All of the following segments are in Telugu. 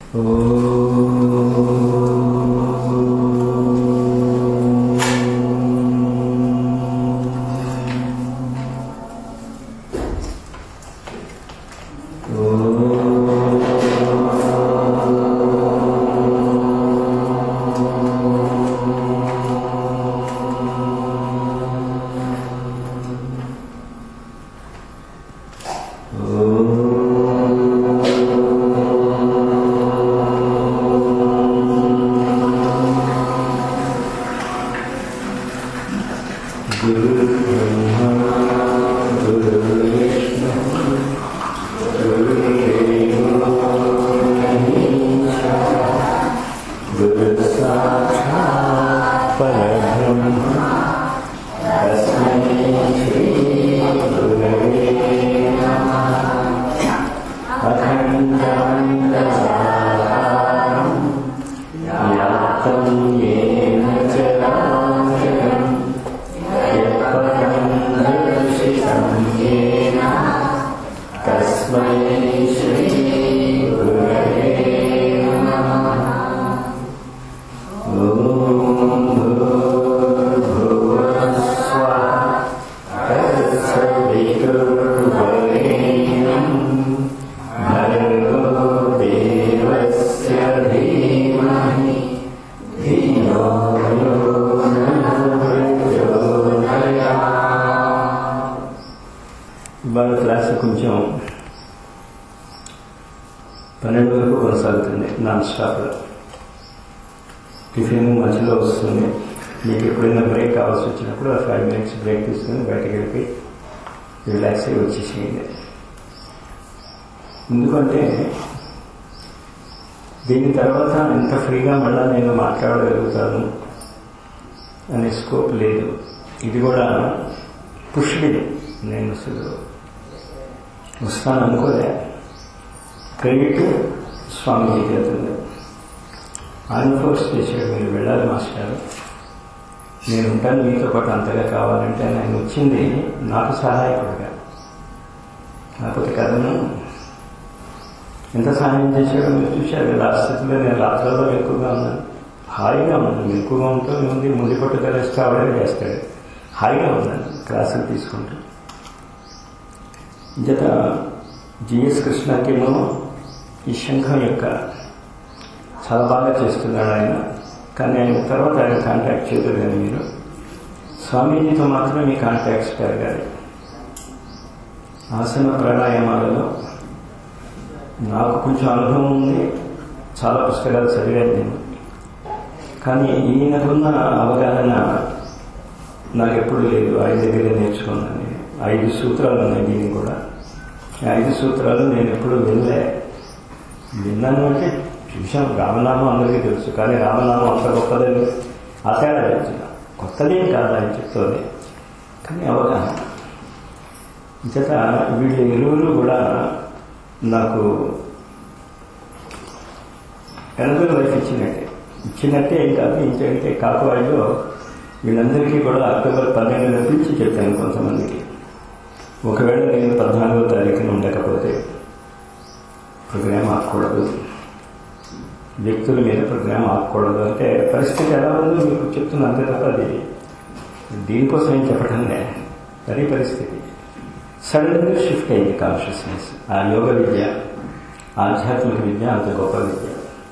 ఇవాళ క్లాస్ కొంచెం పన్నెండు వరకు కొనసాగుతుంది నాన్ స్టాప్లో టిఫిన్ మధ్యలో వస్తుంది మీకు ఎప్పుడైనా బ్రేక్ కావాల్సి వచ్చినప్పుడు ఆ ఫైవ్ మినిట్స్ బ్రేక్ తీసుకుని బయటకు వెళ్ళి రిలాక్స్ అయ్యి వచ్చేసేయండి ఎందుకంటే దీని తర్వాత ఎంత ఫ్రీగా మళ్ళా నేను మాట్లాడగలుగుతాను అనే స్కోప్ లేదు ఇది కూడా పుష్డి నేను అసలు వస్తాను అనుకోలే క్రెడిట్ స్వామీజీకి వెళ్తుంది ఆయన ఫోర్స్ చేశాడు మీరు వెళ్ళాలి మాస్టర్ నేను ఉంటాను మీతో పాటు అంతగా కావాలంటే ఆయన వచ్చింది నాకు సహాయకుడుగా కాకపోతే కథను ఎంత సహాయం చేశాడో మీరు చూశారు కదా ఆ స్థితిలో నేను రాత్రుల్లో ఎక్కువగా ఉన్నాను హాయిగా ఉన్నాను ఎక్కువగా ఉంటూ ఉంది ముందు పట్టుదలేస్తే ఆవిడే చేస్తాడు హాయిగా ఉన్నాను క్లాసులు తీసుకుంటూ జత జిఎస్ కృష్ణకేమో ఈ శంఖం యొక్క చాలా బాగా చేస్తున్నాడు ఆయన కానీ ఆయన తర్వాత ఆయన కాంటాక్ట్ చేయలేదు కానీ మీరు స్వామీజీతో మాత్రం మీ కాంటాక్ట్స్ పెరగాలి ఆసన ప్రాణాయామాలలో నాకు కొంచెం అనుభవం ఉంది చాలా పుస్తకాలు చదివాను నేను కానీ ఈయనకున్న అవగాహన నాకు ఎప్పుడు లేదు ఆయన దగ్గర నేర్చుకున్నాను నేను ఐదు సూత్రాలు ఉన్నాయి దీనికి కూడా ఈ ఐదు సూత్రాలు నేను ఎప్పుడు వినలే విన్నాను అంటే చూసాం రామనామం అందరికీ తెలుసు కానీ రామనామం అంత గొప్పదే ఆ తేడా చెప్తున్నా కొత్తదేం కాదు ఆయన చెప్తుంది కానీ అవగాహన చేత వీళ్ళు ఇరువురు కూడా నాకు ఎనభై లైఫ్ ఇచ్చినట్టే ఇచ్చినట్టే ఏం కాదు ఇంకంటే కాకువాయిలో వీళ్ళందరికీ కూడా అక్టోబర్ పన్నెండు నుంచి చెప్పాను కొంతమందికి ఒకవేళ నేను పద్నాలుగో తారీఖున ఉండకపోతే ప్రోగ్రామ్ ఆపకూడదు వ్యక్తుల మీద ప్రోగ్రామ్ ఆపకూడదు అంటే పరిస్థితి ఎలా ఉందో మీకు చెప్తున్నా అంతే తప్ప అది దీనికోసం ఏం చెప్పడం లే అది పరిస్థితి సడన్గా షిఫ్ట్ అయింది కాన్షియస్నెస్ ఆ యోగ విద్య ఆధ్యాత్మిక విద్య అంత గొప్ప విద్య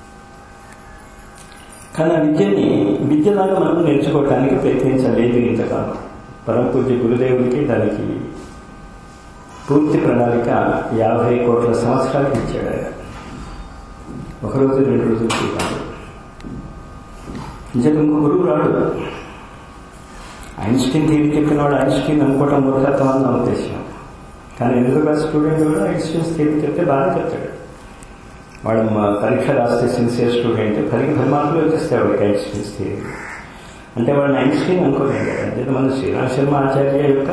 కానీ ఆ విద్యని విద్యలాగా మనం నేర్చుకోవటానికి ప్రయత్నించలేదు ఇంతకాలం పరమ పూజ్య గురుదేవుడికి దానికి పూర్తి ప్రణాళిక యాభై కోట్ల సంవత్సరాలకు ఇచ్చాడు ఆయన ఒకరోజు రెండు రోజులు కాదు నిజంగా ఇంకో గురువు రాడు ఐన్స్టీన్ థీరీ చెప్పిన వాడు ఐన్స్టీన్ అనుకోవటం మూర్ఖత్వం అని నా ఉద్దేశం కానీ ఎందుకు క్లాస్ స్టూడెంట్ కూడా ఐన్స్టీన్ థీరీ చెప్తే బాగా చెప్తాడు వాడు మా పరీక్ష రాస్తే సిన్సియర్ స్టూడెంట్ పదికి పది మార్కులు వచ్చేస్తాయి వాడికి ఐన్స్టీన్స్ థీరీ అంటే వాడిని ఐన్స్టీన్ అనుకోలేదు అంటే మన శ్రీరామ్ శర్మ ఆచార్య యొక్క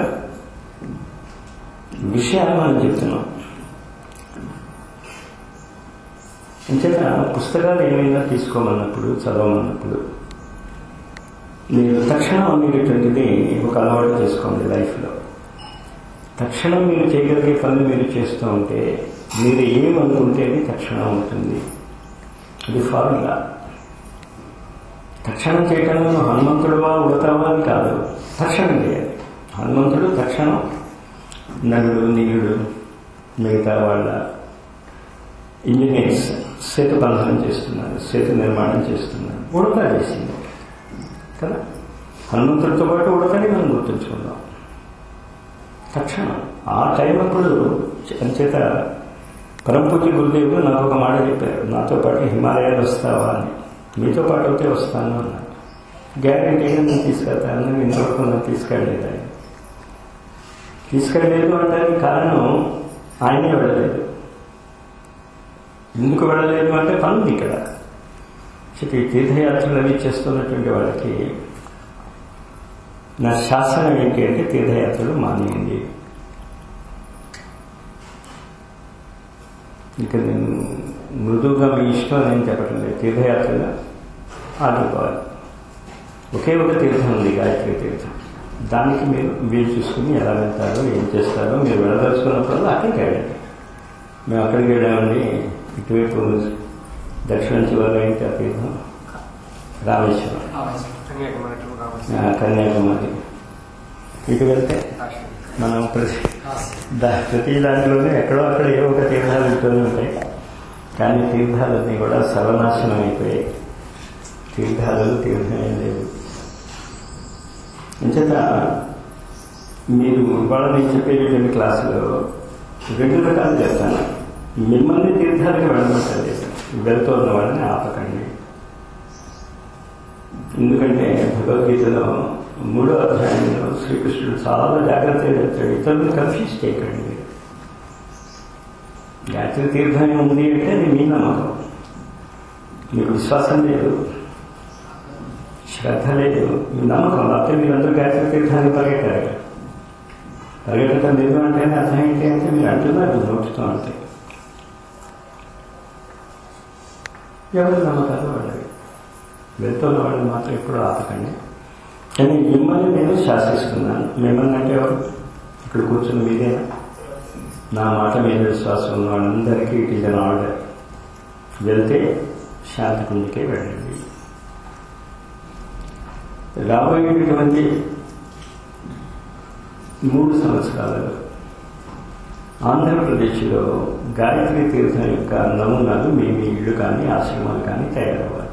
విషయాలు మనం చెప్తున్నాం అంచేత పుస్తకాలు ఏమైనా తీసుకోమన్నప్పుడు చదవమన్నప్పుడు మీరు తక్షణం అనేటటువంటిది ఒక అలవాటు చేసుకోండి లైఫ్లో తక్షణం మీరు చేయగలిగే పనులు మీరు చేస్తూ ఉంటే మీరు ఏమనుకుంటే అది తక్షణం ఉంటుంది ఇది ఫార్ములా తక్షణం చేయటంలో నువ్వు హనుమంతుడువా ఉడతావా అని కాదు తక్షణం చేయాలి హనుమంతుడు తక్షణం నలుడు నీయుడు మిగతా వాళ్ళ ఇంజనీర్స్ సేతు బంధనం చేస్తున్నారు సేతు నిర్మాణం చేస్తున్నారు ఉడత చేసింది కదా హనుమంతుడితో పాటు ఉడతని మనం గుర్తుంచుకుందాం తక్షణం ఆ టైం అప్పుడు అంచేత పరంపూజ గురుదేవులు నాకు ఒక మాట చెప్పారు నాతో పాటు హిమాలయాలు వస్తావా అని మీతో పాటు అయితే వస్తాను అన్నారు గ్యారంటీగా నేను తీసుకెళ్తాను ఇంతవరకు నన్ను తీసుకెళ్ళలేదు ఆయన తీసుకెళ్ళలేదు అంటే కారణం ఆయనే వెళ్ళలేదు ఎందుకు వెళ్ళలేదు అంటే పనుంది ఇక్కడ చెప్పి తీర్థయాత్రలు అవి చేస్తున్నటువంటి వాళ్ళకి నా శాసనం ఏంటి అంటే తీర్థయాత్రలు మానేయండి ఇక నేను మృదువుగా మీ ఇష్టం అని చెప్పటం లేదు తీర్థయాత్రగా ఆదుకోవాలి ఒకే ఒక తీర్థం ఉంది గాయత్రి తీర్థం దానికి మీరు వీలు చూసుకుని ఎలా వెళ్తారో ఏం చేస్తారో మీరు వెళ్ళదలుచుకున్నప్పుడు అక్కడికి వెళ్ళండి మేము అక్కడికి వెళ్ళామండి ఇటువైపు దక్షిణ చివరిలో ఏంటి ఆ తీర్థం రామేశ్వరం ఆ, కన్యాకుమారి ఇటు వెళ్తే మనం ప్రతి దా- ప్రతి దాంట్లోనే ఎక్కడో అక్కడ ఏవో ఒక తీర్థాలు ఉంటూనే ఉంటాయి కానీ తీర్థాలన్నీ కూడా సర్వనాశనం అయిపోయాయి తీర్థాలలో తీర్థమే లేదు అంచేత మీరు ఇవాళ నేను చెప్పేటువంటి క్లాసులో రెండు రకాలు చెప్తాను మిమ్మల్ని తీర్థాలకు వెళ్ళమంటారు వెళ్తున్న వాళ్ళని ఆపకండి ఎందుకంటే భగవద్గీతలో మూడో అధ్యాయంలో శ్రీకృష్ణుడు చాలా జాగ్రత్తగా చెప్తాడు ఇతరులను కన్ఫ్యూజ్ చేయకండి మీరు గాయత్రి తీర్థం ఉంది అంటే అది మీ నమ్మకం మీకు విశ్వాసం లేదు శ్రద్ధ లేదు మీ నమ్మకం లేకపోతే మీరందరూ గాయత్రి తీర్థాన్ని పరిగెట్టారు పరిగెట్టడం లేదు అంటే అర్థం ఏంటి అంటే మీరు అంటున్నారు నోటితో అంటే ఎవరి నమ్మకాలు వాళ్ళవి వెళ్తున్న వాళ్ళని మాత్రం ఎప్పుడు ఆపకండి కానీ మిమ్మల్ని నేను శాసిస్తున్నాను మిమ్మల్ని అంటే ఎవరు ఇక్కడ కూర్చుని మీరేనా నా మాట మీద విశ్వాసం ఉన్న వాళ్ళందరికీ ఇట్ ఈజ్ అన్ ఆర్డర్ వెళ్తే శాంతి కుందికే వెళ్ళండి రాబోయేటటువంటి మూడు సంవత్సరాలలో ఆంధ్రప్రదేశ్లో గాయత్రి తీర్థం యొక్క నమూనాలు మీ మీ ఇళ్ళు కానీ ఆశ్రమాలు కానీ తయారవ్వాలి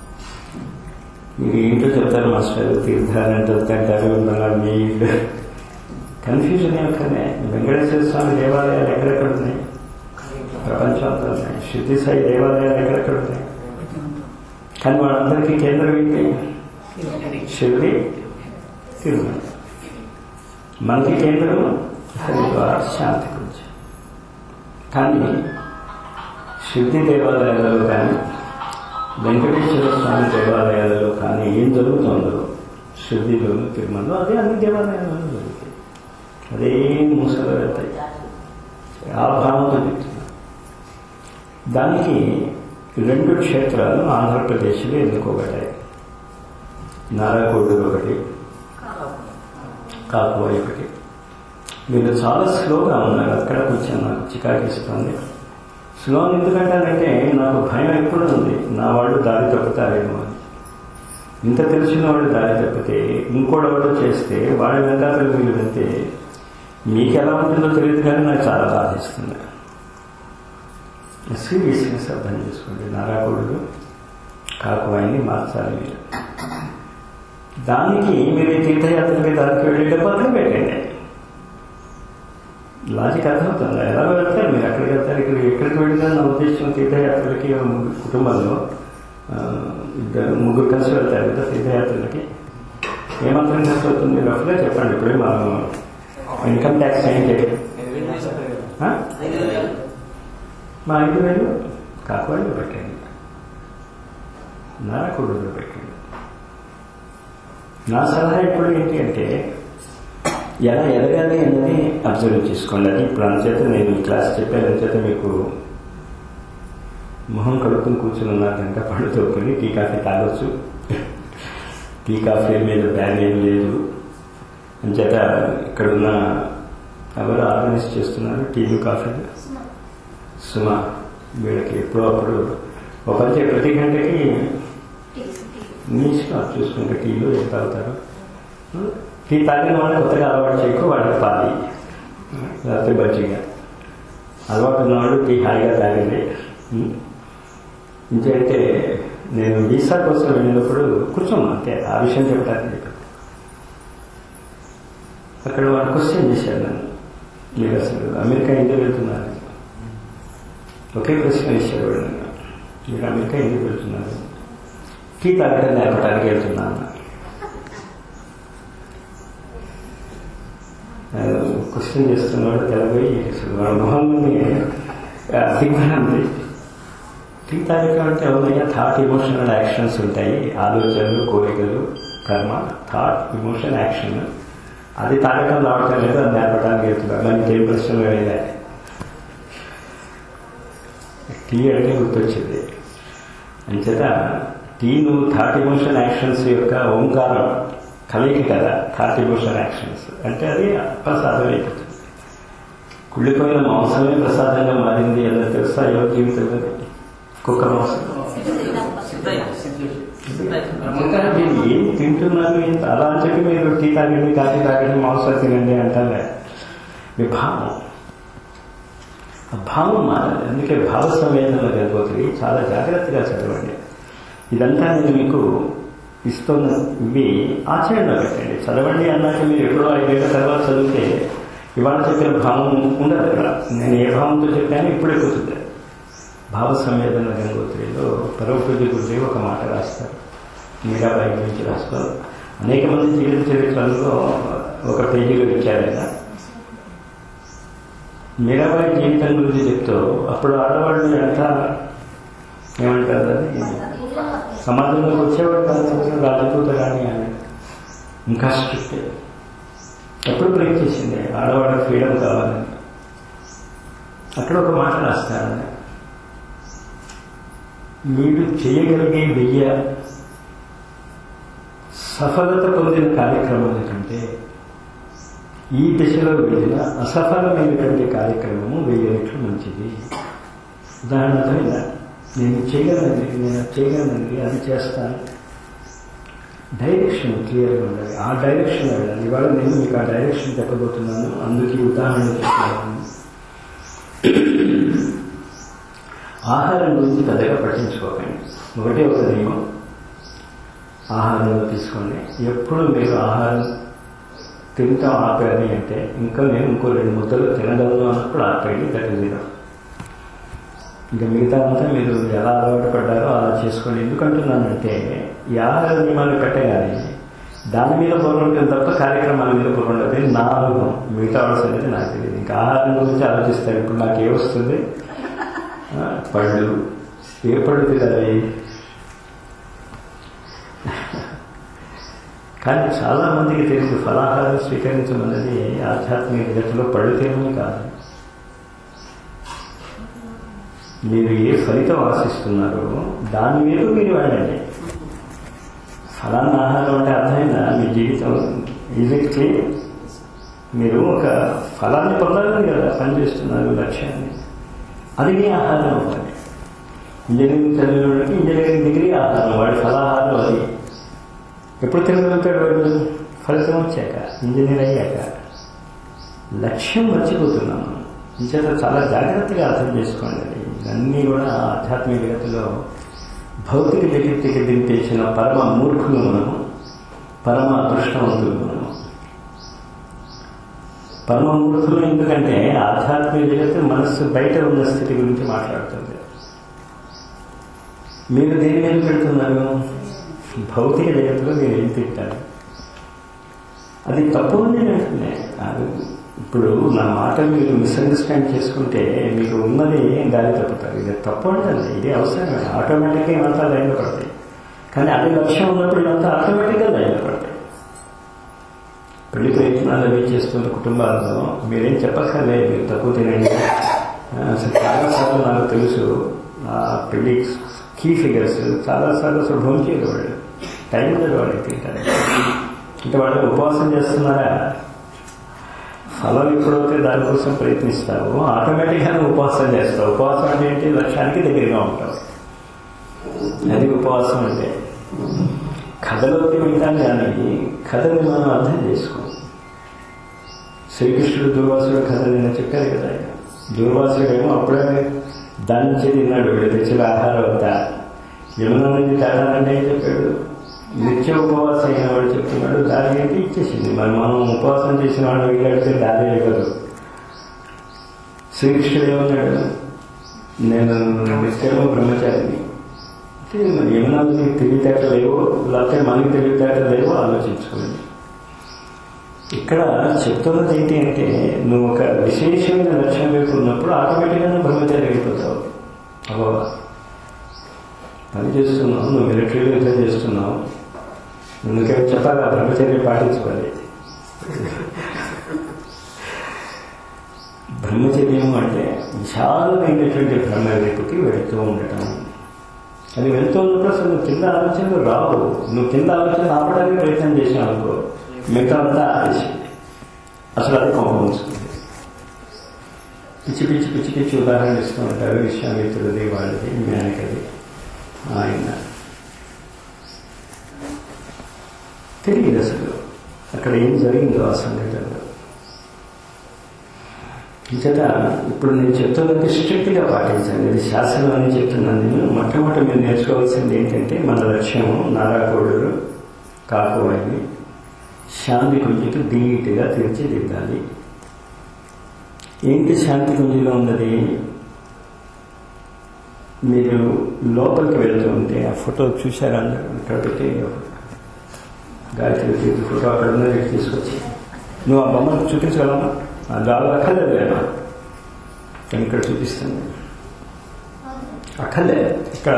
మీరు ఏంటో చెప్తారు మాస్టర్ తీర్థాలు అంటే వద్దంటారు మళ్ళీ మీ ఇల్లు కన్ఫ్యూజన్ ఏమక్కనే వెంకటేశ్వర స్వామి దేవాలయాలు ఎక్కడెక్కడ ఉన్నాయి ప్రపంచంతో ఉన్నాయి శుద్ధి సాయి దేవాలయాలు ఎక్కడెక్కడ ఉన్నాయి కానీ వాళ్ళందరికీ కేంద్రం ఏంటి శివుడి తిరుమల మనకి కేంద్రం హరిద్వార్ శాంతి గురించి కానీ శుద్ధి దేవాలయాలలో కానీ వెంకటేశ్వర స్వామి దేవాలయాలలో కానీ ఏం జరుగుతుందో శుద్ధిలోను తిరుమలలో అదే అన్ని దేవాలయాలలో జరుగుతాయి అదే మూసలు వెళ్తాయి ఆ భావంతో చెప్తున్నా దానికి రెండు క్షేత్రాలు ఆంధ్రప్రదేశ్లో ఎన్నుకోబడ్డాయి నారాకోడు ఒకటి కాకువాయి ఒకటి మీరు చాలా స్లోగా ఉన్నారు అక్కడ కూర్చొని నాకు చికాకిస్తుంది స్లో ఎందుకంటానంటే నాకు భయం ఎప్పుడు ఉంది నా వాళ్ళు దారి తప్పుతారేమో అని ఇంత తెలిసిన వాళ్ళు దారి తప్పితే ఇంకోడెవడో చేస్తే వాడి వెంటాతలు మీరు వెళ్తే మీకు ఎలా ఉంటుందో తెలియదు కానీ నాకు చాలా బాధిస్తుంది సీరియస్నెస్ అర్థం చేసుకోండి నారాకుడు కాకువాయిని మార్చాలి మీరు దానికి మీరు ఈ తీర్థయాత్రకి దానికి వెళ్ళేటప్పుడు అక్కడ పెట్టండి లాజిక్ అర్థమవుతుంది ఎలా వెళ్తారు మీరు ఎక్కడికి వెళ్తారు ఇక్కడ ఎక్కడికి వెళ్ళినా నా ఉద్దేశం తీర్థయాత్రలకి కుటుంబంలో ఆ, ఇద్దరు ముగ్గురు కలిసి వెళ్తారు కదా తీర్థయాత్రలకి ఏమాత్రం ఖర్చు అవుతుంది రఫ్గా చెప్పండి ఇప్పుడే మనం ఇన్కమ్ ట్యాక్స్ ఏంటి ఆ? మా ఐదు వేలు కాకువాళ్ళు పెట్టండి నారకుడులో పెట్టండి నా సలహా ఇప్పుడు ఏంటి అంటే ఎలా ఎదగాలి అన్నది అబ్జర్వ్ చేసుకోండి అది ఇప్పుడు అంచేత నేను ఈ క్లాస్ చెప్పాను అంచేత మీకు మొహం కడుక్కుని కూర్చుని ఉన్నారు కనుక పళ్ళు తోపుకొని టీ కాఫీ తాగొచ్చు టీ కాఫీ మీద బ్యాన్ ఏం లేదు అంచేత ఇక్కడున్న ఎవరు ఆర్గనైజ్ చేస్తున్నారు టీలు కాఫీలు సుమా వీళ్ళకి ఎప్పుడో అప్పుడు ఒక పని చేయ ప్రతి గంటకి మీ ఇష్టం అది చూసుకుంటే టీలు ఏం తాగుతారు టీ తాగిన వాళ్ళు కొత్తగా అలవాటు చేయకు వాళ్ళకి పాలి లేకపోతే బజ్జీగా అలవాటు ఉన్నవాళ్ళు టీ హాయిగా తాగండి ఇంకేంటే నేను వీసా కోసం వెళ్ళినప్పుడు కూర్చోము అంతే ఆ విషయం చెప్పడానికి చెప్పాను అక్కడ వాడు క్వశ్చన్ చేశాడు నన్ను మీరు అసలు అమెరికా ఎందుకు వెళ్తున్నారు ఒకే ప్రశ్న ఇచ్చాడు వాడు నన్ను మీరు అమెరికా ఎందుకు వెళ్తున్నారు టీ తాగడం నేర్పడానికి వెళ్తున్నాను క్వశ్చన్ చేస్తున్నాడు తెలబోయి అసలు వాడు మొహంలోని దిగ్భ్రాంతి టీ తాగటం అంటే అవునయ్యా థాట్ ఇమోషనల్ యాక్షన్స్ ఉంటాయి ఆలోచనలు కోరికలు కర్మ థాట్ ఇమోషన్ యాక్షన్ అది తాగటం రావటం లేదు అది నేర్పడానికి వెళ్తున్నారు దానికి ఏం ప్రశ్నలు వేయలే టీ అంటే గుర్తొచ్చింది అంచేత టీ నువ్వు థాట్ ఇమోషన్ యాక్షన్స్ యొక్క ఓంకారం కలిగి కదా థాట్ ఇమోషన్ యాక్షన్స్ అంటే అది ప్రసాదం అయిపోతుంది కుళ్ళిపోయిన మాంసమే ప్రసాదంగా మారింది అన్నది తెలుసా ఎవరి జీవితంలో కుక్క మాంసం ఇంకా మీరు ఏం తింటున్నారు ఇంత అలా అని చెప్పి మీరు టీ తాగండి కాఫీ తాగండి మాంసం తినండి అంటారే మీ భావం ఆ భావం మారాలి అందుకే భావ సంవేదనలో కలిగిపోతుంది చాలా జాగ్రత్తగా చదవండి ఇదంతా నేను మీకు ఇస్తున్న ఇవి ఆచరణలో పెట్టండి చదవండి అన్నాక మీరు ఎప్పుడో ఐదేళ్ల తర్వాత చదివితే ఇవాళ చెప్పిన భావం ఉండదు అక్కడ నేను ఏ భావంతో చెప్పాను ఇప్పుడు ఎక్కుతుంది భావ సంవేదన గంగోత్రిలో పరమపూజ గురుదేవి ఒక మాట రాస్తారు మీరాబాయి గురించి రాస్తారు అనేక మంది జీవిత చరిత్రలో ఒక పేజీలో ఇచ్చారు ఆయన మీరాబాయి జీవితం గురించి చెప్తూ అప్పుడు ఆడవాళ్ళు ఎంత ఏమంటారు అది సమాజంలోకి వచ్చేవాడు కాదు రాజదూత కానీ అని ఇంకా స్ట్రిక్ట్ ఎప్పుడు బ్రేక్ చేసింది ఆడవాళ్ళకి ఫ్రీడమ్ కావాలని అక్కడ ఒక మాట రాస్తారని మీరు చేయగలిగే వెయ్య సఫలత పొందిన కార్యక్రమాల కంటే ఈ దిశలో వెళ్ళిన అసఫలమైనటువంటి కార్యక్రమము వెయ్యి రెట్లు మంచిది ఉదాహరణతో ఇలా నేను చేయగలనండి నేను చేయగలనండి అది చేస్తాను డైరెక్షన్ క్లియర్గా ఉండాలి ఆ డైరెక్షన్ వెళ్ళాలి ఇవాళ నేను మీకు ఆ డైరెక్షన్ చెప్పబోతున్నాను అందుకు ఈ ఉదాహరణ చెప్తున్నాను ఆహారం గురించి పెద్దగా పట్టించుకోకండి ఒకటే ఒక నియమం ఆహారంలో తీసుకోండి ఎప్పుడు మీరు ఆహారం తింటాం ఆపేయాలి అంటే ఇంకా నేను ఇంకో రెండు ముద్దలు తినడంలో అన్నప్పుడు ఆపేయండి గట్టి మీద ఇంకా మిగతా అంతా మీరు ఎలా అలవాటు పడ్డారో అలా చేసుకోండి ఎందుకంటున్నానంటే ఈ ఆహార నియమాలు పెట్టగానే దాని మీద పొరలుంటుంది తప్ప కార్యక్రమాల మీద పొరలుంటుంది నా అనుభవం మిగతా వాళ్ళ సంగతి నాకు తెలియదు ఇంకా ఆహారం గురించి ఆలోచిస్తారు ఇప్పుడు నాకు ఏమొస్తుంది పళ్ళు ఏ పళ్ళు తినాలి కానీ చాలా మందికి తెలుసు ఫలాహారం స్వీకరించమన్నది ఆధ్యాత్మిక జగత్తులో పళ్ళు తినమే కాదు మీరు ఏ ఫలితం ఆశిస్తున్నారో దాని మీద మీరు వెళ్ళండి ఫలానా ఆహారం అంటే అర్థమైందా మీ జీవితం ఈజ్ ఇట్ క్లియర్ మీరు ఒక ఫలాన్ని పొందాలని కదా పనిచేస్తున్నారు లక్ష్యాన్ని అది మీ ఆహారం అవ్వాలి ఇంజనీరింగ్ చదివినోడికి ఇంజనీరింగ్ డిగ్రీ ఆహారం వాడి ఫలాహారం అది ఎప్పుడు తిరగలుగుతాడు వాడు ఫలితం వచ్చాక ఇంజనీర్ అయ్యాక లక్ష్యం మర్చిపోతున్నాము ఇంచేత చాలా జాగ్రత్తగా అర్థం చేసుకోండి ఇవన్నీ కూడా ఆధ్యాత్మిక జగత్తులో భౌతిక జగత్తుకి దింపేసిన పరమ మూర్ఖులు మనము పరమ అదృష్టవంతులు మనము పరమ మూర్ఖులు ఎందుకంటే ఆధ్యాత్మిక జగత్తు మనస్సు బయట ఉన్న స్థితి గురించి మాట్లాడుతుంది మీరు దేని మీద పెడుతున్నారు భౌతిక జగత్తులో మీరు ఏం తింటారు అది తప్పు అని నేను అంటున్నాను ఇప్పుడు నా మాట మీరు మిస్అండర్స్టాండ్ చేసుకుంటే మీకు ఉన్నది గాలి తప్పుతారు ఇది తప్పు అంటే ఇది అవసరమే ఆటోమేటిక్గా ఇవంతా లైన్లో పడతాయి కానీ అది లక్ష్యం ఉన్నప్పుడు ఇవంతా ఆటోమేటిక్గా లైన్లో పడతాయి పెళ్లి ప్రయత్నాలు అవి చేస్తున్న కుటుంబాల్లో మీరేం చెప్పక్కర్లేదు మీరు తక్కువ తినండి అసలు చాలాసార్లు నాకు తెలుసు ఆ పెళ్లి కీ ఫిగర్స్ చాలాసార్లు అసలు భోజనం చేయరు వాళ్ళు టైం లేదు వాళ్ళకి తింటారు అంటే వాళ్ళు ఉపవాసం చేస్తున్నారా ఫలం ఎప్పుడైతే దానికోసం ప్రయత్నిస్తావో ఆటోమేటిక్గానే ఉపవాసం చేస్తావు ఉపవాసం అంటే ఏంటి లక్ష్యానికి దగ్గరగా ఉంటావు అది ఉపవాసం అంటే కథలోకి వింటాం కానీ కథని మనం అర్థం చేసుకోం శ్రీకృష్ణుడు దుర్వాసుడు కథ నిన్న చెప్పారు కదా ఆయన దుర్వాసుడేమో అప్పుడే దాని నుంచి తిన్నాడు వీడు తెచ్చిన ఆహారం అంతా యమున నుంచి తాడాలంటే ఏం చెప్పాడు నిత్య ఉపవాసం అయిన వాడు చెప్తున్నాడు దారి ఏంటి ఇచ్చేసింది మరి మనం ఉపవాసం చేసిన వాడు వీళ్ళడితే దారి ఇవ్వదు శ్రీకృష్ణుడు ఏమన్నాడు నేను నిత్యము బ్రహ్మచారిని అంటే మరి ఏమన్నా నీకు తెలివితేట లేవో లేకపోతే మనకి తెలివితేట లేవో ఆలోచించుకోండి ఇక్కడ చెప్తున్నది ఏంటి అంటే నువ్వు ఒక విశేషమైన లక్ష్యం వైపు ఉన్నప్పుడు ఆటోమేటిక్గా నువ్వు బ్రహ్మచారి అయిపోతావు అవో పని చేస్తున్నావు నువ్వు మిలిటరీలో యుద్ధం చేస్తున్నావు అందుకే చెప్పాలి ఆ బ్రహ్మచర్యం పాటించుకోవాలి బ్రహ్మచర్యము అంటే విశాలమైనటువంటి బ్రహ్మ వైపుకి వెళుతూ ఉండటం అది వెళ్తూ ఉన్నప్పుడు అసలు నువ్వు కింద ఆలోచనలు రావు నువ్వు కింద ఆలోచన ఆపడానికి ప్రయత్నం చేసావు అనుకో మిగతా అంతా ఆపేసి అసలు అది కొంపముంచుకుంది పిచ్చి పిచ్చి పిచ్చి పిచ్చి ఉదాహరణ ఇస్తూ ఉంటారు విశ్వామిత్రుడిది వాళ్ళది జ్ఞానికది ఆయన తెలియదు అసలు అక్కడ ఏం జరిగిందో ఆ సంఘటనలో ఇంచేత ఇప్పుడు నేను చెప్తున్నది స్ట్రిక్ట్గా పాటించండి ఇది శాసనం అని చెప్తున్నాను నేను మొట్టమొదటి మీరు నేర్చుకోవాల్సింది ఏంటంటే మన లక్ష్యము నారాకోడులు కాకోవాలని శాంతి కుంజికి ధీటుగా తీర్చిదిద్దాలి ఏంటి శాంతి కుంజిలో ఉన్నది మీరు లోపలికి వెళ్తూ ఉంటే ఆ ఫోటో చూశారా అందరూ ఇక్కడ పెట్టి గాయత్రి తీర్థ ఫోటో అక్కడ ఉన్నది తీసుకొచ్చి నువ్వు ఆ బొమ్మను చూపించగలమా ఆ దాదాపు అక్కర్లేదు లేమా నేను ఇక్కడ చూపిస్తాను అక్కర్లే ఇక్కడ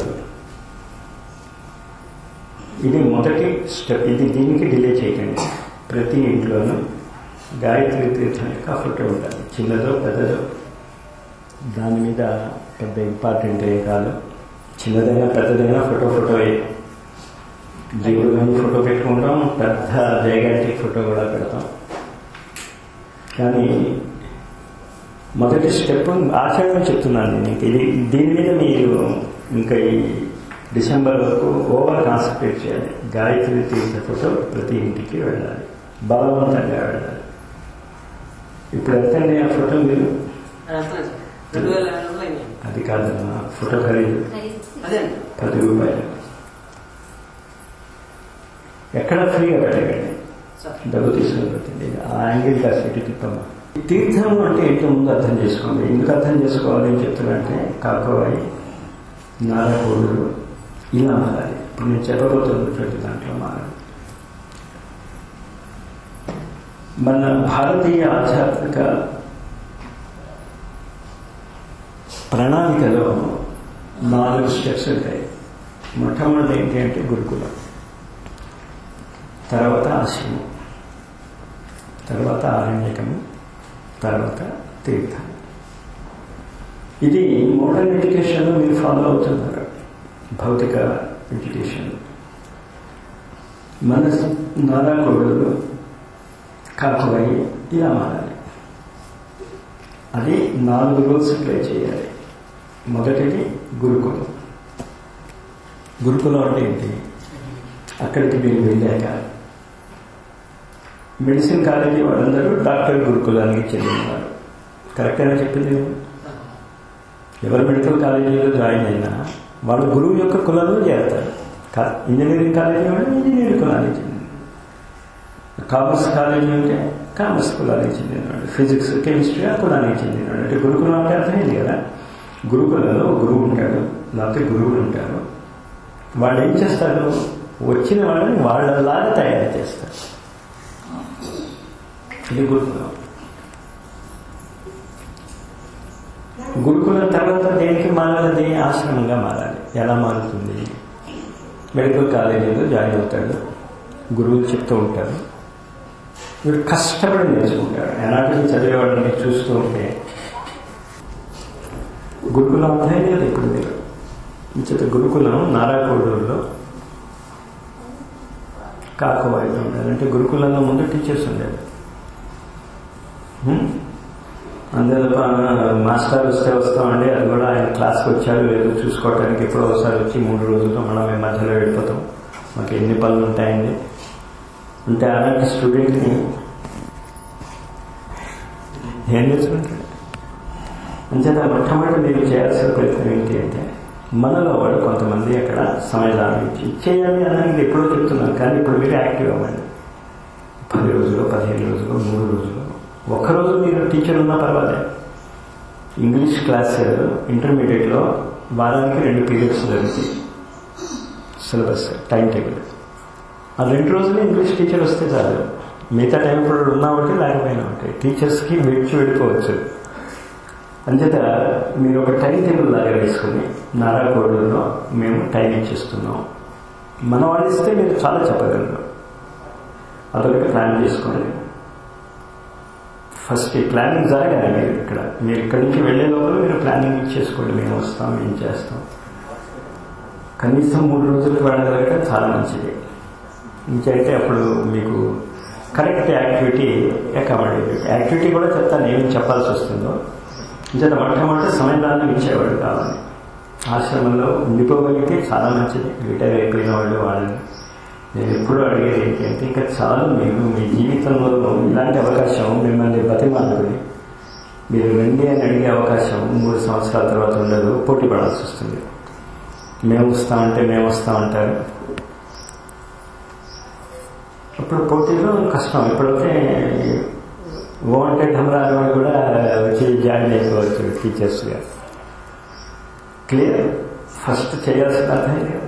ఇది మొదటి స్టెప్ ఇది దీనికి డిలే చేయకండి ప్రతి ఇంట్లోనూ గాయత్రి తీర్థం యొక్క ఫోటో ఉంటుంది చిన్నదో పెద్దదో దాని మీద పెద్ద ఇంపార్టెంట్ ఏ కాదు చిన్నదైనా పెద్దదైనా ఫోటో ఫోటో దేవుడు కానీ ఫోటో పెట్టుకుంటాం పెద్ద జయగాంటిక్ ఫోటో కూడా పెడతాం కానీ మొదటి స్టెప్ ఆచరణ చెప్తున్నాను నేను ఇది దీని మీద మీరు ఇంకా ఈ డిసెంబర్ వరకు ఓవర్ కాన్సన్ట్రేట్ చేయాలి గాయత్రి తీర్థ ఫోటో ప్రతి ఇంటికి వెళ్ళాలి బలవంతంగా వెళ్ళాలి ఇప్పుడు ఎంతండి ఆ ఫోటో మీరు రెండు వేల ఎనిమిదిలో అయింది. అది కాదమ్మా ఫోటో ఖరీదు అదే పది రూపాయలు ఎక్కడ ఫ్రీగా పెట్టకండి సార్ డబ్బు తీసుకుని పెట్టండి ఆ యాంగిల్ కాస్త ఇటు తిప్పమ్మా తీర్థం అంటే ఏంటో ముందు అర్థం చేసుకోండి ఎందుకు అర్థం చేసుకోవాలి అని చెప్తున్నంటే కాకోవాయి నారకోడులు ఇలా మారాలి ఇప్పుడు నేను చెప్పబోతున్నటువంటి దాంట్లో మారాలి మన భారతీయ ఆధ్యాత్మిక ప్రణాళికలో నాలుగు స్టెప్స్ ఉంటాయి మొట్టమొదటి ఏంటి అంటే గురుకులం తర్వాత ఆశ్రమం తర్వాత ఆరణ్యకము తర్వాత తీర్థం ఇది మోడర్న్ ఎడ్యుకేషన్లో మీరు ఫాలో అవుతున్నారు భౌతిక ఎడ్యుకేషన్ మన నారాకోడులు కాకువై ఇలా మారాలి అది నాలుగు రూల్స్ ప్లే చేయాలి మొదటిది గురుకులం గురుకులం అంటే ఏంటి అక్కడికి మీరు వెళ్ళాక మెడిసిన్ కాలేజీ వాళ్ళందరూ డాక్టర్ గురుకులానికి చెందినవారు కరెక్టేనా చెప్పింది నేను? ఎవరు మెడికల్ కాలేజీలో జాయిన్ అయినా వాళ్ళు గురువు యొక్క కులంలో చేరతారు కా- ఇంజనీరింగ్ కాలేజీ వాళ్ళు ఇంజనీరింగ్ కులానికి చెందిన కామర్స్ కాలేజీ అంటే కామర్స్ కులానికి చెందినవాడు ఫిజిక్స్ కెమిస్ట్రీ ఆ కులానికి చెందినవాడు అంటే గురుకులం అంటే అర్థమైంది కదా గురుకులంలో గురువు ఉంటాడు లేకపోతే గురువులు ఉంటారు వాళ్ళు ఏం చేస్తారు వచ్చిన వాళ్ళని వాళ్ళలాగా తయారు చేస్తారు ఇది గురుకులం గురుకులం తర్వాత దేనికి మారాలి ఆశ్రమంగా మారాలి ఎలా మారుతుంది మెడికల్ కాలేజీలో జాయిన్ అవుతాడు గురువులు చెప్తూ ఉంటారు వీడు కష్టపడి నేర్చుకుంటాడు ఎనాటమీ చదివేవాడిని చూస్తూ ఉంటే గురుకులం అర్థం లేదు ఇప్పుడు మీరు ఇంచేత గురుకులం నారాకోడూరులో కాకోవాయిలో ఉండాలి అంటే గురుకులంలో ముందు టీచర్స్ ఉండేది హ్మ్? అంతే తప్ప మాస్టర్ వస్తే వస్తామండి అది కూడా ఆయన క్లాస్కి వచ్చారు లేదు చూసుకోవడానికి ఎప్పుడో ఒకసారి వచ్చి మూడు రోజుల్లో మనం మేము మధ్యలో వెళ్ళిపోతాం మాకు ఎన్ని పనులు ఉంటాయండి అంటే అలాంటి స్టూడెంట్ని ఏం చేసుకుంటాడు అంచేత మొట్టమొదటి మీరు చేయాల్సిన ప్రయత్నం ఏంటి అంటే మనలో వాళ్ళు కొంతమంది అక్కడ సమాధానం ఇచ్చి చేయాలి అనేది ఎప్పుడో చెప్తున్నాను కానీ ఇప్పుడు మీరు యాక్టివ్ అవ్వండి పది రోజులు పదిహేను రోజులు మూడు రోజులు ఒక్కరోజు మీరు టీచర్ ఉన్నా పర్వాలేదు ఇంగ్లీష్ క్లాస్ ఇంటర్మీడియట్లో వారానికి రెండు పీరియడ్స్ జరుగుతాయి సిలబస్ టైం టేబుల్ ఆ రెండు రోజులు ఇంగ్లీష్ టీచర్ వస్తే చాలు మిగతా టైం ఇప్పుడు ఉన్నా ఒకటి లేకపోయినా ఒకటి టీచర్స్కి విడిచి వెళ్ళిపోవచ్చు అంచేత మీరు ఒక టైం టేబుల్ లాగా వేసుకుని నారా కోడూరులో మేము టైం ఇచ్చేస్తున్నాం మన వాళ్ళు ఇస్తే మీరు చాలా చెప్పగలరు అదొకటి ప్లాన్ చేసుకోండి ఫస్ట్ ఈ ప్లానింగ్ జరగాలి మీరు ఇక్కడ మీరు ఇక్కడి నుంచి వెళ్ళే లోపల మీరు ప్లానింగ్ ఇచ్చేసుకోండి మేము వస్తాం ఏం చేస్తాం కనీసం మూడు రోజులు వెళ్ళగలిగితే చాలా మంచిది ఇంకైతే అప్పుడు మీకు కరెక్ట్ యాక్టివిటీ అకామిడేట్ యాక్టివిటీ కూడా చెప్తాను ఏమి చెప్పాల్సి వస్తుందో ఇంత మొట్టమొదటి సంవిధానం ఇచ్చేవాడు కావాలి ఆశ్రమంలో ఉండిపోగలిగితే చాలా మంచిది రిటైర్ అయిపోయిన వాళ్ళు వాళ్ళని నేను ఎప్పుడూ అడిగేది ఏంటి అంటే ఇంకా చాలు మీరు మీ జీవితంలో ఇలాంటి అవకాశం మిమ్మల్ని బతిమాలుకుని మీరు రండి అని అడిగే అవకాశం మూడు సంవత్సరాల తర్వాత ఉండదు పోటీ పడాల్సి వస్తుంది మేము వస్తామంటే మేము వస్తామంటారు అప్పుడు పోటీలో కష్టం ఇప్పుడైతే ఓ అంటే ఢమరాని వాళ్ళు కూడా వచ్చి జాయిన్ అయిపోవచ్చు టీచర్స్గా క్లియర్ ఫస్ట్ చేయాల్సిన అర్థం కదా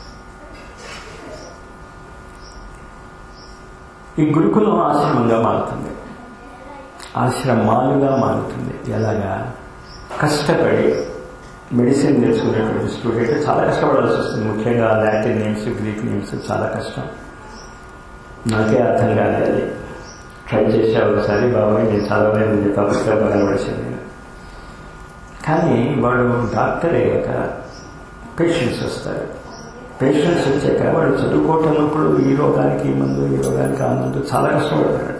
ఈ గురుకులం ఆశ్రమంగా మారుతుంది ఆశ్రమాలుగా మారుతుంది ఎలాగా కష్టపడి మెడిసిన్ నేర్చుకునేటువంటి స్టూడెంట్ చాలా కష్టపడాల్సి వస్తుంది ముఖ్యంగా లాటిన్ నేమ్స్ గ్రీక్ నేమ్స్ చాలా కష్టం నాకే అర్థం కాలేదు అది ట్రై చేసే ఒకసారి బాబాయ్ నేను చదవలేదు ఉంది పుస్తకం కనబడిసింది కానీ వాడు డాక్టర్ అయ్యాక పేషెంట్స్ వస్తారు పేషెంట్స్ వచ్చాక వాడు చదువుకోవటప్పుడు ఈ రోగానికి ఈ మందు ఈ రోగానికి ఆ మందు చాలా కష్టపడతాడు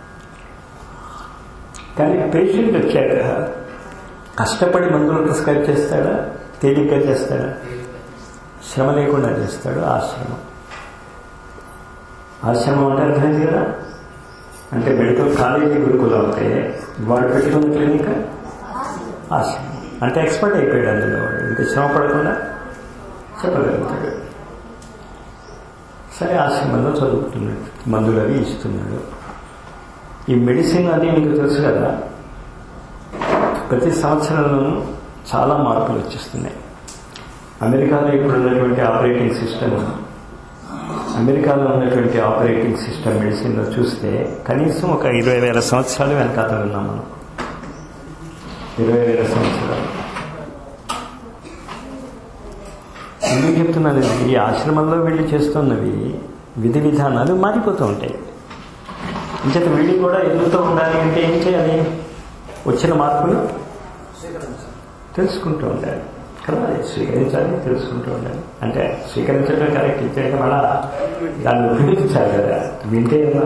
కానీ పేషెంట్ వచ్చాక కష్టపడి మందులు ప్రిస్క్రైబ్ చేస్తాడా తేలిగ్గా చేస్తాడా శ్రమ లేకుండా చేస్తాడు ఆశ్రమం ఆశ్రమం అంటే అర్థమైంది కదా అంటే మెడికల్ కాలేజీ గురుకులు అవుతే వాడు పెట్టుకున్న క్లినిక్ ఆశ్రమం అంటే ఎక్స్పర్ట్ అయిపోయాడు అందులో వాడు ఇంకా శ్రమ పడకుండా చెప్పగలుగుతాడు సరే ఆశ్రమంలో చదువుతున్నాడు మందులు అవి ఇస్తున్నాడు ఈ మెడిసిన్ అది మీకు తెలుసు కదా ప్రతి సంవత్సరంలోనూ చాలా మార్పులు వచ్చేస్తున్నాయి అమెరికాలో ఇప్పుడు ఉన్నటువంటి ఆపరేటింగ్ సిస్టమ్ అమెరికాలో ఉన్నటువంటి ఆపరేటింగ్ సిస్టమ్ మెడిసిన్లో చూస్తే కనీసం ఒక ఇరవై వేల సంవత్సరాలు వెనకాతలు ఉన్నాం మనం ఇరవై వేల సంవత్సరాలు ఎందుకు చెప్తున్నాను ఇది? ఈ ఆశ్రమంలో వీళ్ళు చేస్తున్నవి విధి విధానాలు మారిపోతూ ఉంటాయి ఇంచేత వీళ్ళు కూడా ఎదుగుతూ ఉండాలి అంటే ఏం చేయాలి వచ్చిన మార్పులు తెలుసుకుంటూ ఉండాలి కదా అది స్వీకరించాలి తెలుసుకుంటూ ఉండాలి అంటే స్వీకరించడం కరెక్ట్ ఇచ్చాక మళ్ళా దాన్ని ఉపయోగించాలి కదా వింటే ఎలా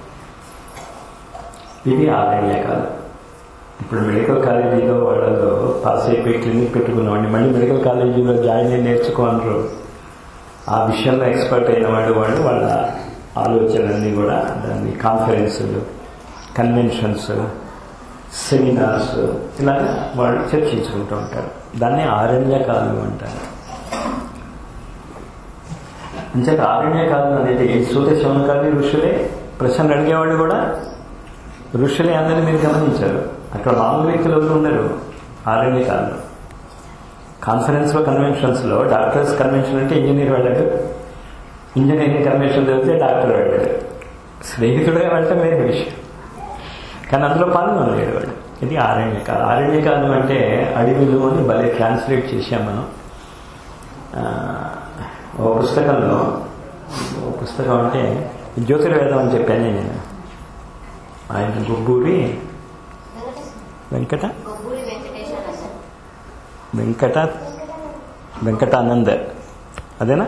ఇది ఆదాయ కాదు ఇప్పుడు మెడికల్ కాలేజీలో వాళ్ళలో పాస్ అయిపోయి క్లినిక్ పెట్టుకున్నవాడిని మళ్ళీ మెడికల్ కాలేజీలో జాయిన్ అయ్యి నేర్చుకోనరు ఆ విషయంలో ఎక్స్పర్ట్ అయిన వాడు వాళ్ళు వాళ్ళ ఆలోచనలన్నీ కూడా దాన్ని కాన్ఫరెన్సులు కన్వెన్షన్స్ సెమినార్స్ ఇలా వాళ్ళు చర్చించుకుంటూ ఉంటారు దాన్ని ఆరణ్యకాలం అంటారు అంచేత ఆరణ్యకాలం అనేది సూత శవనకాలి ఋషులే ప్రశ్నలు అడిగేవాళ్ళు కూడా ఋషులే అందరినీ మీరు గమనించారు అక్కడ మామూలు వ్యక్తులు ఎవరు ఉండరు ఆరణ్యకాలంలో కాన్ఫరెన్స్లో కన్వెన్షన్స్లో డాక్టర్స్ కన్వెన్షన్ అంటే ఇంజనీర్ వెళ్ళాడు ఇంజనీరింగ్ కన్వెన్షన్ జరిగితే డాక్టర్ వెళ్ళాడు స్నేహితుడే అంటే వేరే విషయం కానీ అందులో పాల్గొనలేడు వాడు ఇది ఆరణ్యకాలం ఆరణ్యకాలం అంటే అడవిలు అని భలే ట్రాన్స్లేట్ చేశాం మనం ఆ, ఓ పుస్తకంలో ఓ పుస్తకం అంటే జ్యోతిర్వేదం అని చెప్పాను నేను ఆయన గుబ్బూరి వెంకట గొబ్బూరి వెంకటేశ్వర సార్ వెంకట వెంకటానంద్ అదేనా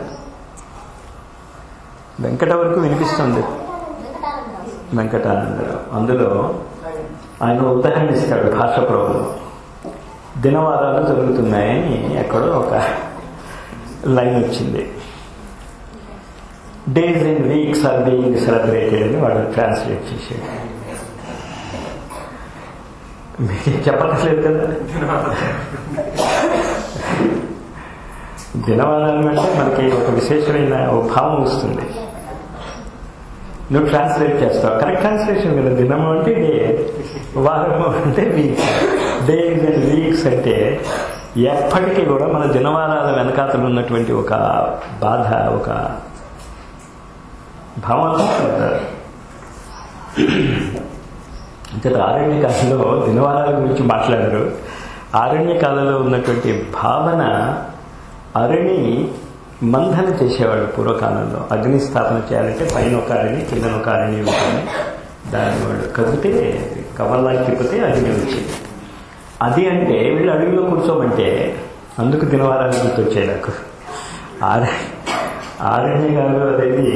వెంకట వరకు వినిపిస్తుంది వెంకటానంద వెంకటానందరావు అందులో ఆయన ఉదాహరణ ఇస్తాడు భాష ప్రభులు దినవారాలు జరుగుతున్నాయని ఎక్కడో ఒక లైన్ వచ్చింది days in weeks are being celebrated అని వాడు ట్రాన్స్లేట్ చేసాడు మీకు చెప్పట్లేదు కదా దినవారాలు అంటే మనకి ఒక విశేషమైన ఒక భావం వస్తుంది నువ్వు ట్రాన్స్లేట్ చేస్తావు కరెక్ట్ ట్రాన్స్లేషన్ కదా దినము అంటే డే వారము అంటే వీక్స్ డేస్ అండ్ వీక్స్ అంటే ఎప్పటికీ కూడా మన దినవారాల వెనకాతలు ఉన్నటువంటి ఒక బాధ ఒక భావం ఉంటారు అంటే ఆరణ్య కాలంలో దినవారాల గురించి మాట్లాడారు ఆరణ్య కాలంలో ఉన్నటువంటి భావన అరణి మంథన చేసేవాడు పూర్వకాలంలో అగ్ని స్థాపన చేయాలంటే పైన ఒక అరణి కింద ఒక అరణి ఉంటుంది దాన్ని వాడు కదిపితే కవల్లాకి తిప్పితే అగ్ని వచ్చింది అది అంటే వీళ్ళు అడవిలో కూర్చోమంటే అందుకు దినవారాలు గుర్తొచ్చాయి నాకు ఆర ఆరణ్య గారు అనేది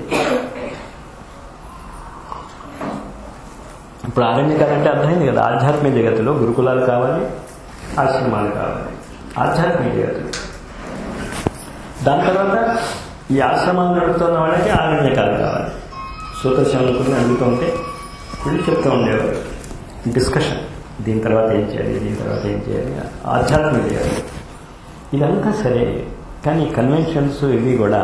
ఇప్పుడు ఆరణ్యకాలు అంటే అర్థమైంది కదా ఆధ్యాత్మిక జగత్తులో గురుకులాలు కావాలి ఆశ్రమాలు కావాలి ఆధ్యాత్మిక జగత్తులు దాని తర్వాత ఈ ఆశ్రమాలు నడుపుతున్న వాళ్ళకి ఆరణ్యకాలు కావాలి సూతశముకుని అడుగుతూ ఉంటే వీళ్ళు చెప్తూ ఉండేవారు డిస్కషన్ దీని తర్వాత ఏం చేయాలి దీని తర్వాత ఏం చేయాలి ఆధ్యాత్మిక చేయాలి ఇదంతా సరే కానీ కన్వెన్షన్స్ ఇవి కూడా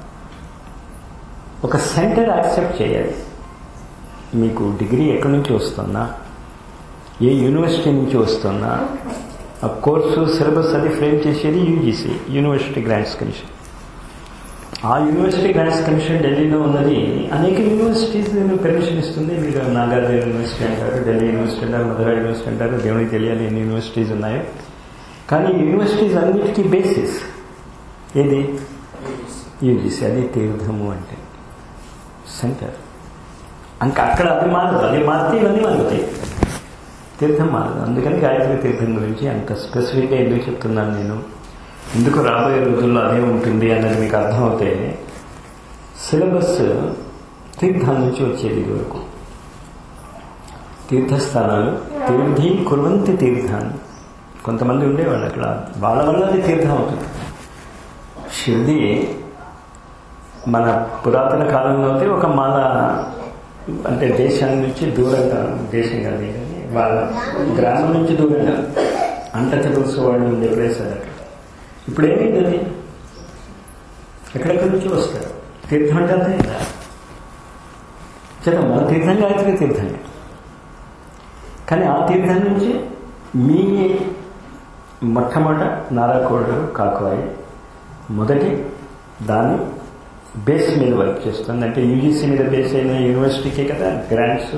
ఒక సెంటర్ యాక్సెప్ట్ చేయాలి మీకు డిగ్రీ ఎక్కడి నుంచి వస్తున్నా ఏ యూనివర్సిటీ నుంచి వస్తున్నా ఆ కోర్సు సిలబస్ అది ఫ్రేమ్ చేసేది యూజీసీ యూనివర్సిటీ గ్రాంట్స్ కమిషన్ ఆ యూనివర్సిటీ గ్రాంట్స్ కమిషన్ ఢిల్లీలో ఉన్నది అనేక యూనివర్సిటీస్ పెర్మిషన్ ఇస్తుంది మీరు నాగార్జున యూనివర్సిటీ అంటారు ఢిల్లీ యూనివర్సిటీ అంటారు మధురా యూనివర్సిటీ అంటారు దేవునికి తెలియాలి ఎన్ని యూనివర్సిటీస్ ఉన్నాయో కానీ యూనివర్సిటీస్ అన్నిటికీ బేసిస్ ఏది యూజీసీ అది తీర్థము అంటే సెంటర్ ఇంకా అక్కడ అది మారదు అది మారితే ఇవన్నీ మారుతాయి తీర్థం మారదు అందుకని గాయత్రి తీర్థం గురించి అంత స్పెసిఫిక్గా ఎందుకు చెప్తున్నాను నేను ఎందుకు రాబోయే రోజుల్లో అదే ఉంటుంది అన్నది మీకు అర్థమవుతే సిలబస్ తీర్థం నుంచి వచ్చేది ఇది వరకు తీర్థస్థానాలు తీర్థీ కుర్వంతి తీర్థాన్ని కొంతమంది ఉండేవాళ్ళు అక్కడ వాళ్ళ వల్ల అది తీర్థం అవుతుంది షిర్ది మన పురాతన కాలంలో అయితే ఒక మాల అంటే దేశాల నుంచి దూరంగా దేశం కాదు కానీ వాళ్ళ గ్రామం నుంచి దూరంగా అంటచబుల్స్ వాళ్ళు ఉండే ప్లేస్ అది అక్కడ ఇప్పుడు ఏమైంది అది ఎక్కడెక్కడి నుంచి వస్తారు తీర్థం అంటే అదే కదా చేద్దాం మన తీర్థం గాయత్రి తీర్థమే కానీ ఆ తీర్థం నుంచి మీ మొట్టమొదట నారాకోడు కాకువాయి మొదటి దాన్ని బేస్ మీద వర్క్ చేస్తుంది అంటే యూజీసీ మీద బేస్ అయిన యూనివర్సిటీకే కదా గ్రాంట్స్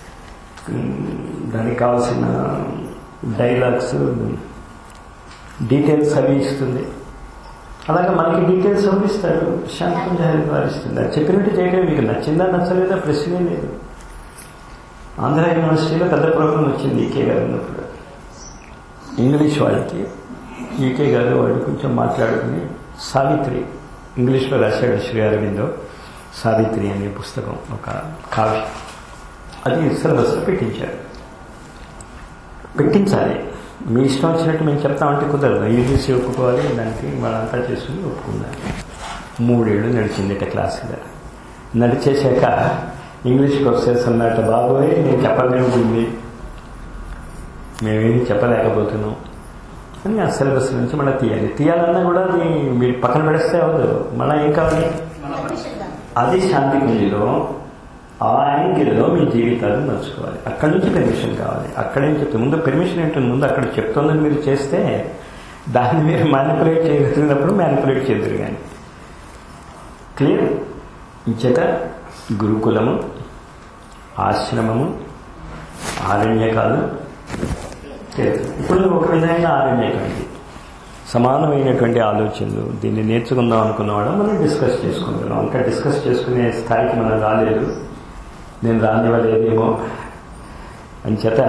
దానికి కావాల్సిన డైలాగ్స్ డీటెయిల్స్ అవి ఇస్తుంది అలాగే మనకి డీటెయిల్స్ అవి ఇస్తారు శాంతం వారు ఇస్తుంది అది చెప్పినట్టు చేయడం మీకు నచ్చిందా నచ్చలేదా ప్రశ్నే లేదు ఆంధ్ర యూనివర్సిటీలో పెద్ద ప్రోగ్రాం వచ్చింది ఈకే గారు ఉన్నప్పుడు ఇంగ్లీష్ వాళ్ళకి ఈకే గారు వాళ్ళు కొంచెం మాట్లాడుకుని సావిత్రి ఇంగ్లీష్లో రాశాడు శ్రీ అరవిందో సావిత్రి అనే పుస్తకం ఒక కావ్యం అది సిలబస్లో పెట్టించారు పెట్టించాలి మీ ఇష్టం వచ్చినట్టు మేము చెప్తామంటే కుదరదు యూజీసీ ఒప్పుకోవాలి దానికి వాళ్ళంతా చేసుకుని ఒప్పుకున్నారు మూడేళ్ళు నడిచింది క్లాసుగా నడిచేశాక ఇంగ్లీష్ ప్రొఫెసర్స్ అన్నట్టు బాబోయ్ నేను చెప్పలేముంది మేమేమి చెప్పలేకపోతున్నాం అని ఆ సిలబస్ నుంచి మళ్ళీ తీయాలి తీయాలన్నా కూడా అది మీరు పక్కన పెడిస్తే అవ్వదు మళ్ళీ ఏం కావాలి అది శాంతి కుంజిలో ఆ యాంగిల్లో మీ జీవితాలు నడుచుకోవాలి అక్కడి నుంచి పెర్మిషన్ కావాలి అక్కడేం చెప్తుంది ముందు పెర్మిషన్ ఏంటంటే ముందు అక్కడ చెప్తోందని మీరు చేస్తే దాన్ని మీరు మ్యానిపులేట్ చేయగలిగినప్పుడు మ్యానిపులేట్ చేద్దరు కానీ క్లియర్ ఇచ్చట గురుకులము ఆశ్రమము ఆరణ్యకాలు ఇప్పుడు ఒక విధమైన ఆరణ్యకం ఇది సమానమైనటువంటి ఆలోచనలు దీన్ని నేర్చుకుందాం అనుకున్నవాడు మనం డిస్కస్ చేసుకుంటున్నాం ఇంకా డిస్కస్ చేసుకునే స్థాయికి మనం రాలేదు నేను రానివ్వలేదేమో అని చేత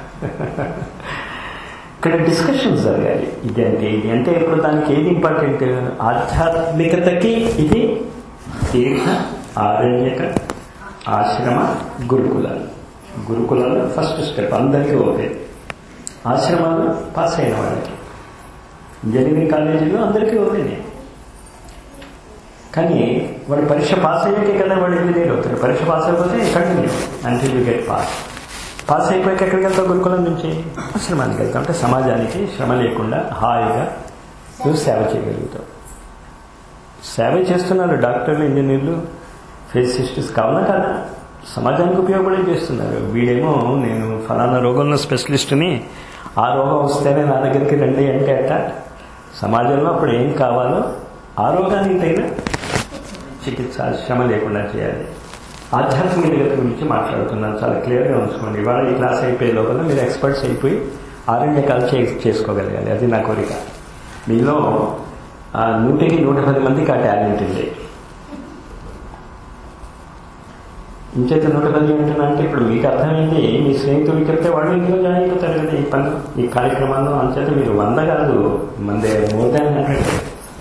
ఇక్కడ డిస్కషన్స్ జరగాలి ఇది అంటే ఇది అంటే ఇప్పుడు దానికి ఏది ఇంపార్టెంట్ ఆధ్యాత్మికతకి ఇది తీర్థ ఆరణ్యక ఆశ్రమ గురుకులాలు గురుకులాలు ఫస్ట్ స్టెప్ అందరికీ ఓకే ఆశ్రమాలు పాస్ అయిన వాళ్ళకి ఇంజనీరింగ్ కాలేజీలో అందరికీ ఓకేనే కానీ వాడు పరీక్ష పాస్ అయ్యాకే కదా వాడు ఇంజనీర్ అవుతాడు పరీక్ష పాస్ అయిపోతే continue until you get pass pass అయిపోయాక ఎక్కడికి వెళ్తావు గురుకులం నుంచి ఆశ్రమానికి వెళ్తావు అంటే సమాజానికి శ్రమ లేకుండా హాయిగా నువ్వు సేవ చేయగలుగుతావు సేవ చేస్తున్నారు డాక్టర్లు ఇంజనీర్లు ఫిజిసిస్ట్స్ కావాలా కదా సమాజానికి ఉపయోగపడే చేస్తున్నారు వీడేమో నేను ఫలానా రోగంలో స్పెషలిస్ట్ని ఆ రోగం వస్తేనే నా దగ్గరికి రండి అంటే అట్ట సమాజంలో అప్పుడు ఏం కావాలో ఆ రోగానికి తగిన చికిత్స శ్రమ లేకుండా చేయాలి ఆధ్యాత్మికత గురించి మాట్లాడుతున్నాను చాలా క్లియర్గా ఉంచుకోండి ఇవాళ ఈ క్లాస్ అయిపోయే లోపల మీరు ఎక్స్పర్ట్స్ అయిపోయి ఆరణ్యకాలు చే చేసుకోగలగాలి అది నా కోరిక మీలో ఆ నూటికి నూట పది మందికి ఆ టాలెంట్ ఉంది ఇంచేత నూట పది అంటున్నా అంటే ఇప్పుడు మీకు అర్థమైంది మీ స్నేహితులు చెప్తే వాళ్ళు ఇంట్లో జాయిన్ అయిపోతారు కదా ఈ పని ఈ కార్యక్రమాల్లో అంచేత మీరు వంద కాదు మందే మోర్ దాన్ హండ్రెడ్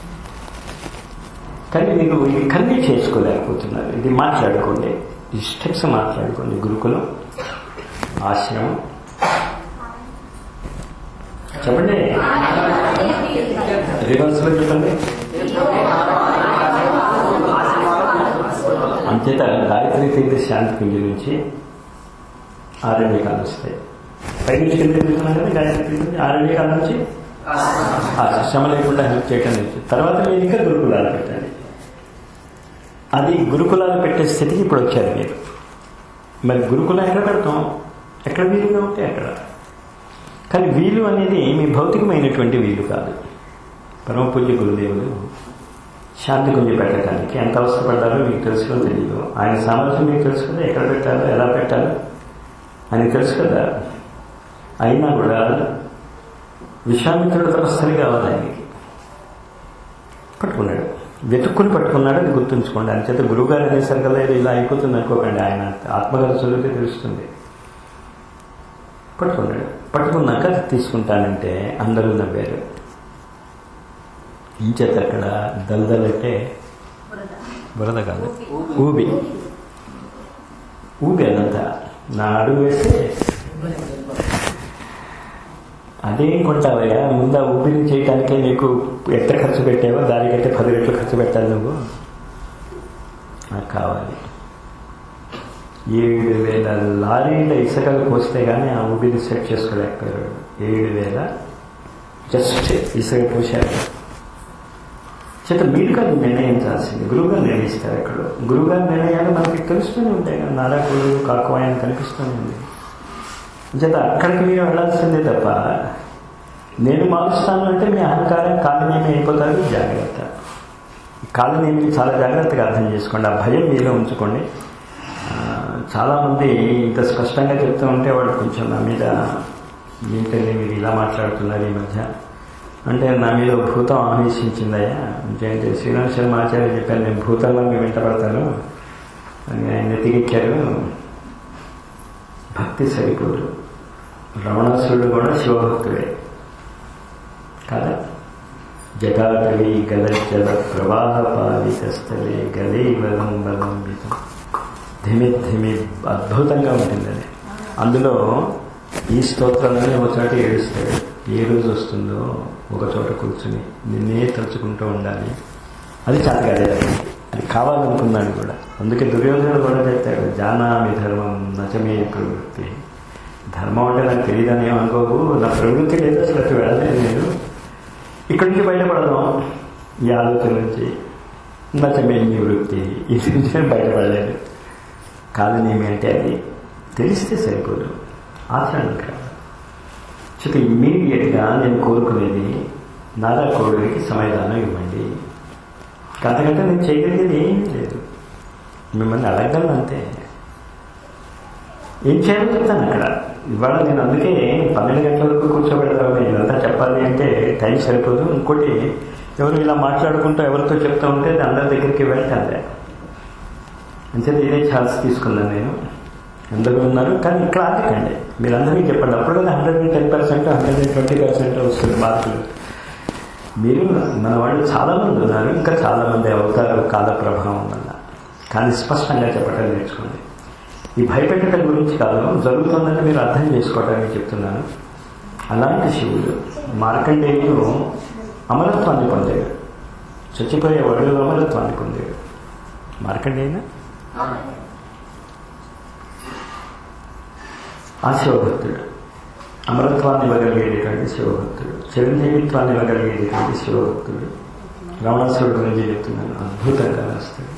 కానీ మీరు ఇది కన్వే చేసుకోలేకపోతున్నారు ఇది మాట్లాడుకోండి ఈ స్టెప్స్ మాట్లాడుకోండి గురుకులం ఆశ్రమం చెప్పండి రివర్స్ లో చెప్పండి అంచేత గాయత్రి తీర్థ శాంతి పిండి నుంచి ఆరణ్యకాలు వస్తాయి పై నుంచి కింద తిరుగుతున్నాం కదా గాయత్రి తీర్థ నుంచి ఆరణ్యకాల నుంచి ఆ శ్రమ లేకుండా హెల్ప్ చేయటం నుంచి తర్వాత మీరు ఇంకా గురుకులాలు పెట్టండి అది గురుకులాలు పెట్టే స్థితికి ఇప్పుడు వచ్చారు మీరు మరి గురుకులం ఎక్కడ పెడతాం ఎక్కడ వీలుగా ఉంటే అక్కడ కానీ వీలు అనేది మీ భౌతికమైనటువంటి వీలు కాదు పరమ పూజ్య గురుదేవులు శాంతి గుంజి పెట్టడానికి ఎంత అవసరపడ్డారో మీకు తెలుసులో తెలియదు ఆయన సామర్థ్యం మీకు తెలుసు కదా ఎక్కడ పెట్టాలో ఎలా పెట్టాలో ఆయన తెలుసు కదా అయినా కూడా విశ్వామిత్రుడు తపస్సరి కావాలి ఆయనకి పట్టుకున్నాడు వెతుక్కుని పట్టుకున్నాడు అది గుర్తుంచుకోండి అని చేత గురువుగారు అనేసరికి కదా ఇది ఇలా అయిపోతుంది అనుకోకండి ఆయన ఆత్మగారు చదివితే తెలుస్తుంది పట్టుకున్నాడు పట్టుకున్నాక అది తీసుకుంటానంటే అందరూ నవ్వారు ఇంచేత అక్కడ దల్దల్ అంటే బురద కాదు ఊబి ఊబి అదంతా నా అడుగు వేస్తే అదేం కొంటావయ్యా ముందు ఆ ఊపిరి చేయడానికే నీకు ఎంత ఖర్చు పెట్టావో దానికంటే పది రెట్లు ఖర్చు పెట్టాలి నువ్వు నాకు కావాలి ఏడు వేల లారీల ఇసుకలు పోస్తే కానీ ఆ ఊపిరి సెట్ చేసుకోలేకపోయారు ఏడు వేల జస్ట్ ఇసుక పోశారు చేత మీరు కాదు నిర్ణయించాల్సింది గురువుగారు నిర్ణయిస్తారు అక్కడ గురువుగారు నిర్ణయాలు మనకి తెలుస్తూనే ఉంటాయి కదా నారాకుడు కాకువాయ అని కనిపిస్తూనే ఉంది చేత అక్కడికి మీరు వెళ్ళాల్సిందే తప్ప నేను మారుస్తాను అంటే మీ అహంకారం కాలనేమి అయిపోతారు జాగ్రత్త కాలనేమి చాలా జాగ్రత్తగా అర్థం చేసుకోండి ఆ భయం మీలో ఉంచుకోండి చాలామంది ఇంత స్పష్టంగా చెప్తూ ఉంటే వాడు కొంచెం నా మీద ఏంటండి మీరు ఇలా మాట్లాడుతున్నారు ఈ మధ్య అంటే నా మీద భూతం ఆవేశించిందయ్యా అంటే శ్రీరామ్ శర్మ ఆచార్య చెప్పాను నేను భూతంలో మీ వెంట పడతాను అని ఆయన ఎత్తికెక్కారు భక్తి సరిపోదు రమణాసురుడు కూడా శివభక్తుడే కదా జటాటవి గల జల ప్రవాహ పాలితస్థలే గలే బలం బలంబితం ధిమి ధిమి అద్భుతంగా ఉంటుంది అది అందులో ఈ స్తోత్రాలని ఒక చోట ఏడుస్తాడు ఏ రోజు వస్తుందో ఒక చోట కూర్చుని నిన్నే తలుచుకుంటూ ఉండాలి అది చేతగాడే అది కావాలనుకున్నాడు కూడా అందుకే దుర్యోధనుడు కూడా చెప్తాడు జానామి ధర్మం నచమే ప్రవృత్తి ధర్మం అంటే నాకు తెలియదని ఏమనుకోకు నా ప్రవృత్తి లేదు అసలు అటు వెళ్ళలేదు నేను ఇక్కడి నుంచి బయటపడదాం ఈ ఆలోచన నుంచి నచమే వృత్తి ఇది నుంచి నేను బయటపడలేదు కాలనేమి అంటే అది తెలిస్తే సరిపోదు ఆచరణ కాదు చిత ఇమ్మీడియట్గా నేను కోరుకునేది నాదా కోడికి సమాధానం ఇవ్వండి అంతకంటే నేను చేయగలిగేది ఏం లేదు మిమ్మల్ని అడగలను అంతే ఏం చేయాలో చెప్తాను అక్కడ ఇవాళ నేను అందుకే పన్నెండు గంటల వరకు కూర్చోబెడతాను నేను ఇదంతా చెప్పాలి అంటే టైం సరిపోదు ఇంకోటి ఎవరు ఇలా మాట్లాడుకుంటూ ఎవరితో చెప్తా ఉంటే అందరి దగ్గరికి వెళ్తాను అంతే ఇదే ఛాన్స్ తీసుకున్నాను నేను అందరూ ఉన్నారు కానీ ఇక్కడ ఆగకండి మీరందరికీ చెప్పండి అప్పుడు కదా hundred and ten percent hundred and twenty percent వస్తుంది మార్కులు మీరు మన వాళ్ళు చాలామంది ఉన్నారు ఇంకా చాలామంది అవుతారు కాల ప్రభావం వల్ల కానీ స్పష్టంగా చెప్పడం నేర్చుకోండి ఈ భయపెట్టడం గురించి కాదు జరుగుతుందని మీరు అర్థం చేసుకోవడానికి చెప్తున్నాను అలాంటి శివుడు మార్కండేయుడు అమరత్వాన్ని పొందాడు చచ్చిపోయేవాడు అమరత్వాన్ని పొందాడు మార్కండేయునా ఆ శివభక్తుడు అమరత్వాన్ని ఇవ్వగలిగేటటువంటి శివభక్తుడు చిరంజీవిత్వాన్ని ఇవ్వగలిగేటటువంటి శివభక్తుడు రావణాసురుడు గురించి చెప్తున్నాను అద్భుతంగా రాస్తాడు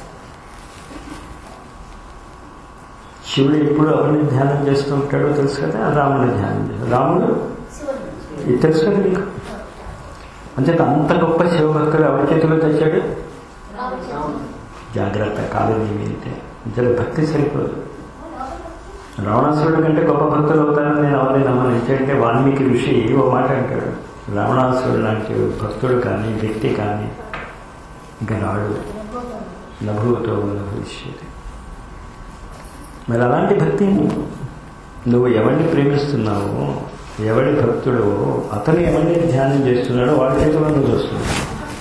శివుడు ఎప్పుడు ఎవరిని ధ్యానం చేస్తూ ఉంటాడో తెలుసు కదా రాముని ధ్యానం చేస్తాడు రాముడు ఇది తెలుసు కదా నీకు అంచేత అంత గొప్ప శివభక్తుడు ఎవరి చేతిలో తెచ్చాడు జాగ్రత్త కాలేజీ అంటే అంచేత భక్తి సరిపోదు రావణాసురుడు కంటే గొప్ప భక్తులు అవుతారని నేను ఎవరిని నమ్మను ఎందుకంటే వాల్మీకి ఋషి ఓ మాట అంటాడు రావణాసురుడు లాంటి భక్తుడు కానీ వ్యక్తి కానీ ఇంకా రాడు నభూతో భవిష్యత్ మరి అలాంటి భక్తి నువ్వు ఎవరిని ప్రేమిస్తున్నావో ఎవడి భక్తుడో అతను ఎవరిని ధ్యానం చేస్తున్నాడో వాడి చేతిలో నువ్వు చూస్తున్నావు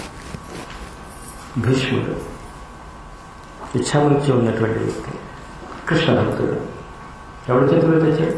భీష్ముడు ఇచ్చామృత్యం ఉన్నటువంటి వ్యక్తి కృష్ణ భక్తుడు ఎవరి చేతిలో తెచ్చాడు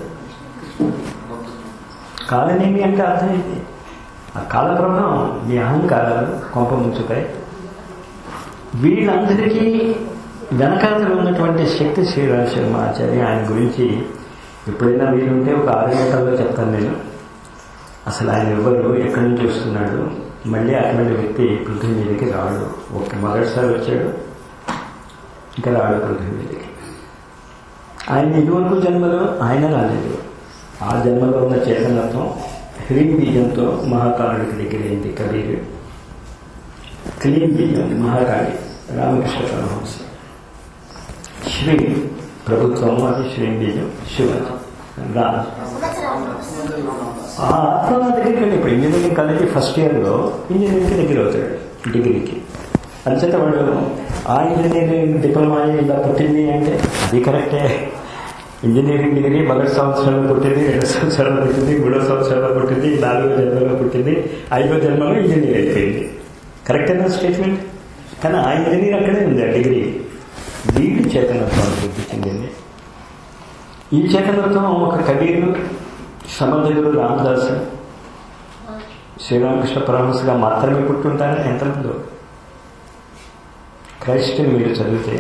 కాలనేమి అంటే అర్థం ఏంటి ఆ కాల ప్రభావం మీ అహంకారాలు కొంప ముంచుతాయి వీళ్ళందరికీ వెనకాల ఉన్నటువంటి శక్తి శ్రీరామ శర్మ ఆచార్య ఆయన గురించి ఎప్పుడైనా వీలుంటే ఒక ఆరు గంటల్లో చెప్తాను నేను అసలు ఆయన ఎవరు ఎక్కడి నుంచి వస్తున్నాడు మళ్ళీ అటువంటి వ్యక్తి పృథ్వీ మీదకి రాడు ఒక మొదటిసారి వచ్చాడు ఇంకా రాడు పృథ్వీ మీదకి ఆయన ఇదివరకు జన్మలో ఆయన రాలేదు ఆ జన్మలో ఉన్న చైతన్యత్వం హ్రీం బీజంతో మహాకాళుడికి దగ్గరైంది కబీర్ క్లీం బీజం మహాకాళి రామకృష్ణ పరమహంస శ్రీ ప్రభుత్వం అది శ్రీ బీజం శివాజీ రా ఆ ఆత్మ దగ్గరికి వెళ్ళి ఇప్పుడు ఇంజనీరింగ్ కాలేజీ ఫస్ట్ ఇయర్లో ఇంజనీరింగ్కి దగ్గర అవుతాడు డిగ్రీకి అంచేత వాడు ఆ ఇంజనీరింగ్ డిప్లొమా ఇలా పుట్టింది అంటే అది కరెక్టే ఇంజనీరింగ్ డిగ్రీ మొదటి సంవత్సరంలో పుట్టింది రెండు సంవత్సరాలు పుట్టింది మూడో సంవత్సరంలో పుట్టింది నాలుగో జన్మలో పుట్టింది ఐదో జన్మలో ఇంజనీర్ అయిపోయింది కరెక్టేనా స్టేట్మెంట్ కానీ ఆ ఇంజనీర్ అక్కడే ఉంది ఆ డిగ్రీ వీడి చేతనత్వం వృద్ధి చెందింది ఈ చేతనత్వం ఒక కబీరు సమర్థుడు రామదాసు శ్రీరామకృష్ణ పరమహంసగా మాత్రమే పుట్టుంటారని ఎంతమందో క్రైస్ట్ని మీరు చదివితే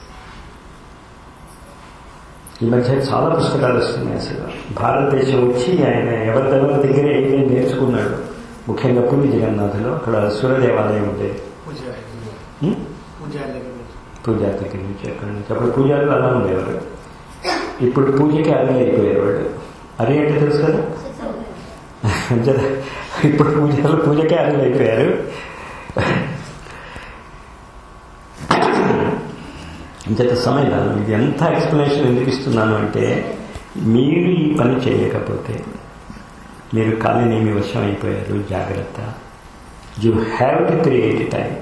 ఈ మధ్య చాలా పుస్తకాలు వస్తున్నాయి అసలు భారతదేశం వచ్చి ఆయన ఎవరిదెవరి దగ్గర ఏమేమి నేర్చుకున్నాడు ముఖ్యంగా పూరి జగన్నాథ్లో అక్కడ సూర్య దేవాలయం ఉండేది ఉం? పూజారి దగ్గర నుంచి అక్కడ నుంచి అప్పుడు పూజారులు అలా ఉండేవారు ఇప్పుడు పూజకి అరే అయిపోయారు వాడు అరే అంటే తెలుసు కదా అంతేనా? ఇప్పుడు పూజలు పూజకే అరే అయిపోయారు అంచేత సమయం ఇది ఎంత ఎక్స్ప్లెనేషన్ ఎందుకు ఇస్తున్నాను అంటే మీరు ఈ పని చేయకపోతే మీరు కాలనేమి వశం అయిపోయారు జాగ్రత్త you have to create time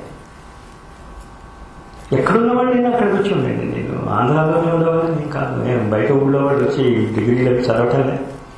ఎక్కడున్న వాడిని అక్కడికి వచ్చి ఉండండి నేను ఆంధ్రాలోనే ఉండేవాడిని నేను కాదు నేను బయట ఊళ్ళో వాడు వచ్చి డిగ్రీలో చదవటమే